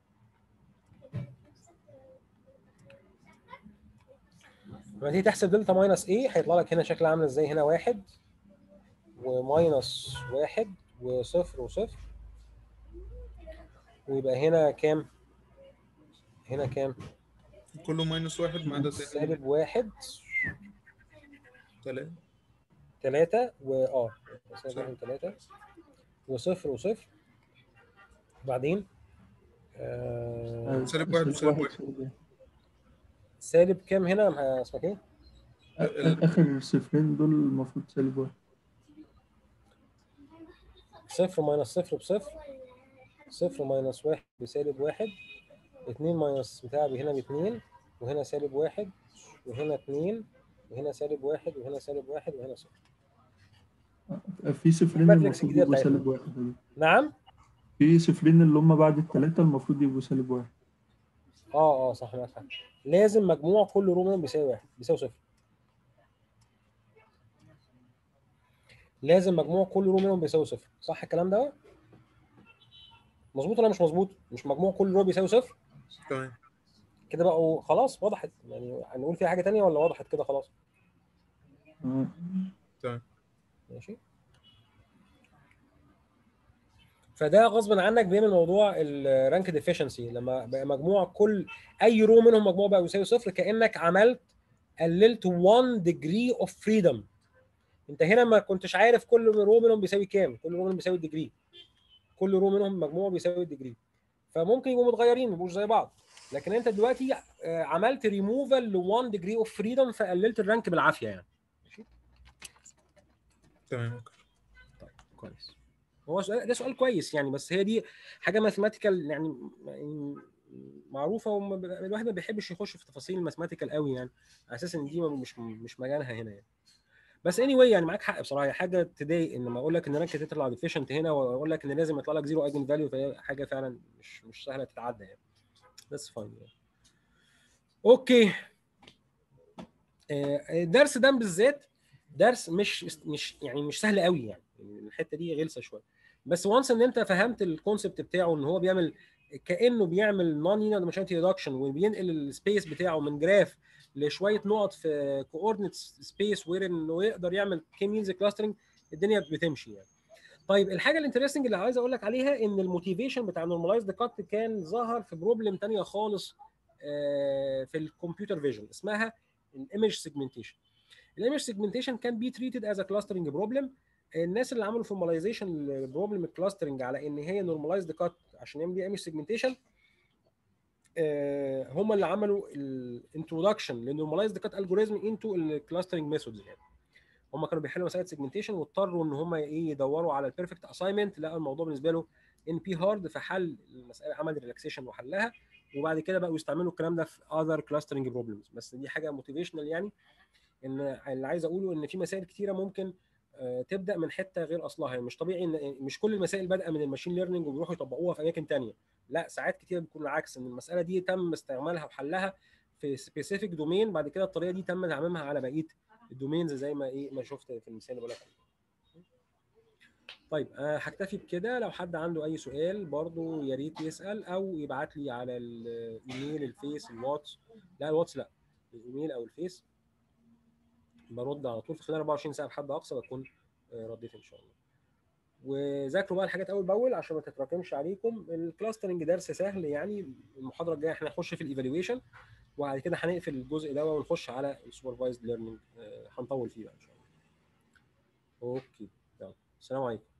لما تيجي تحسب دلتا ماينس ايه هيطلع لك هنا شكلها عامل ازاي هنا واحد وماينس واحد وصفر وصفر ويبقى هنا كام؟ هنا كام؟ كله ماينس واحد ما عدا تاني سالب واحد تلاتة ثلاثة و اه سالب واحد ثلاثة وصفر وصفر بعدين آه آه، سالب واحد وسالب واحد. سالب واحد. سالب كام هنا آه، اسمك ايه؟ آ- آخر صفرين دول المفروض سالب واحد صفر ماينس صفر بصفر صفر ماينس واحد بسالب واحد اتنين ماينس بتاع هنا باتنين وهنا سالب واحد وهنا اتنين وهنا سالب واحد وهنا سالب واحد وهنا صفر آه، في صفرين الماتريكس المفروض الجديدة يبقوا بتاعتنا. سالب واحد دول. نعم؟ في صفرين اللي هم بعد التلاتة المفروض يبقوا سالب واحد اه اه صح معاك حق لازم مجموع كل رو منهم بيساوي واحد بيساوي صفر لازم مجموع كل رو منهم بيساوي صفر صح الكلام ده مظبوط ولا مش مظبوط مش مجموع كل رو بيساوي صفر تمام كده بقى خلاص وضحت يعني هنقول فيها حاجه تانية ولا وضحت كده خلاص آه. تمام ماشي فده غصب عنك بيعمل موضوع الرانك ديفيشنسي لما بقى مجموع كل اي رو منهم مجموع بقى يساوي صفر كانك عملت قللت 1 degree of freedom انت هنا ما كنتش عارف كل رو منهم بيساوي كام كل رو منهم بيساوي الديجري كل رو منهم مجموع بيساوي الديجري فممكن يبقوا متغيرين ما يبقوش زي بعض لكن انت دلوقتي آه، عملت ريموفال ل 1 degree of freedom فقللت الرانك بالعافيه يعني تمام اوكي طيب كويس هو سؤال ده سؤال كويس يعني بس هي دي حاجه ماثيماتيكال يعني يعني معروفه والواحد ما بيحبش يخش في تفاصيل الماثيماتيكال قوي يعني على اساس ان دي مش مش مجالها هنا يعني بس اني anyway يعني معاك حق بصراحه هي حاجه تضايق ان لما اقول لك ان رانك تطلع ديفيشنت هنا واقول لك ان لازم يطلع لك زيرو ايجن فاليو فهي حاجه فعلا مش مش سهله تتعدى يعني بس فاين يعني اوكي آه، الدرس ده بالذات درس مش مش يعني مش سهل قوي يعني الحته دي غلسه شويه بس وانس ان انت فهمت الكونسبت بتاعه ان هو بيعمل كانه بيعمل نون لينير دايمنشناليتي ريدكشن وبينقل السبيس بتاعه من جراف لشويه نقط في كوردينيت سبيس وير انه يقدر يعمل كي مينز كلاسترنج الدنيا بتمشي يعني طيب الحاجه الانترستنج اللي عايز اقول لك عليها ان الموتيفيشن بتاع النورماليزد كات كان ظهر في بروبلم ثانيه خالص آه، في الكمبيوتر فيجن اسمها الايمج سيجمنتيشن الايمج سيجمنتيشن كان بي تريتد از ا كلاسترنج بروبلم الناس اللي عملوا فورماليزيشن لبروبلم الكلاسترنج على ان هي نورماليزد كات عشان يعمل بيها ايمج سيجمنتيشن هم اللي عملوا الانترودكشن للنورماليزد كات الجوريزم انتو الكلاسترنج ميثودز يعني هم كانوا بيحلوا مسائل سيجمنتيشن واضطروا ان هم ايه يدوروا على البيرفكت اساينمنت لقوا الموضوع بالنسبه له ان بي هارد فحل المساله عمل ريلاكسيشن وحلها وبعد كده بقوا يستعملوا الكلام ده في اذر كلاسترنج بروبلمز بس دي حاجه موتيفيشنال يعني ان اللي عايز اقوله ان في مسائل كتيره ممكن آه، تبدا من حته غير اصلها يعني مش طبيعي ان مش كل المسائل بادئه من الماشين ليرنينج وبيروحوا يطبقوها في اماكن تانية لا ساعات كتير بيكون العكس ان المساله دي تم استعمالها وحلها في سبيسيفيك دومين بعد كده الطريقه دي تم تعميمها على بقيه الدومينز زي ما ايه ما شفت في المثال اللي بقول لك عليه. طيب آه، هكتفي بكده لو حد عنده اي سؤال برضو يا ريت يسال او يبعت لي على الايميل الفيس الواتس لا الواتس لا الايميل او الفيس برد على طول في خلال 24 ساعه بحد اقصى بكون آه، رديت ان شاء الله وذاكروا بقى الحاجات اول باول عشان ما تتراكمش عليكم الكلاسترنج درس سهل يعني المحاضره الجايه احنا هنخش في الايفالويشن وبعد كده هنقفل الجزء ده ونخش على السوبرفايزد ليرنينج هنطول فيه بقى ان شاء الله اوكي يلا السلام عليكم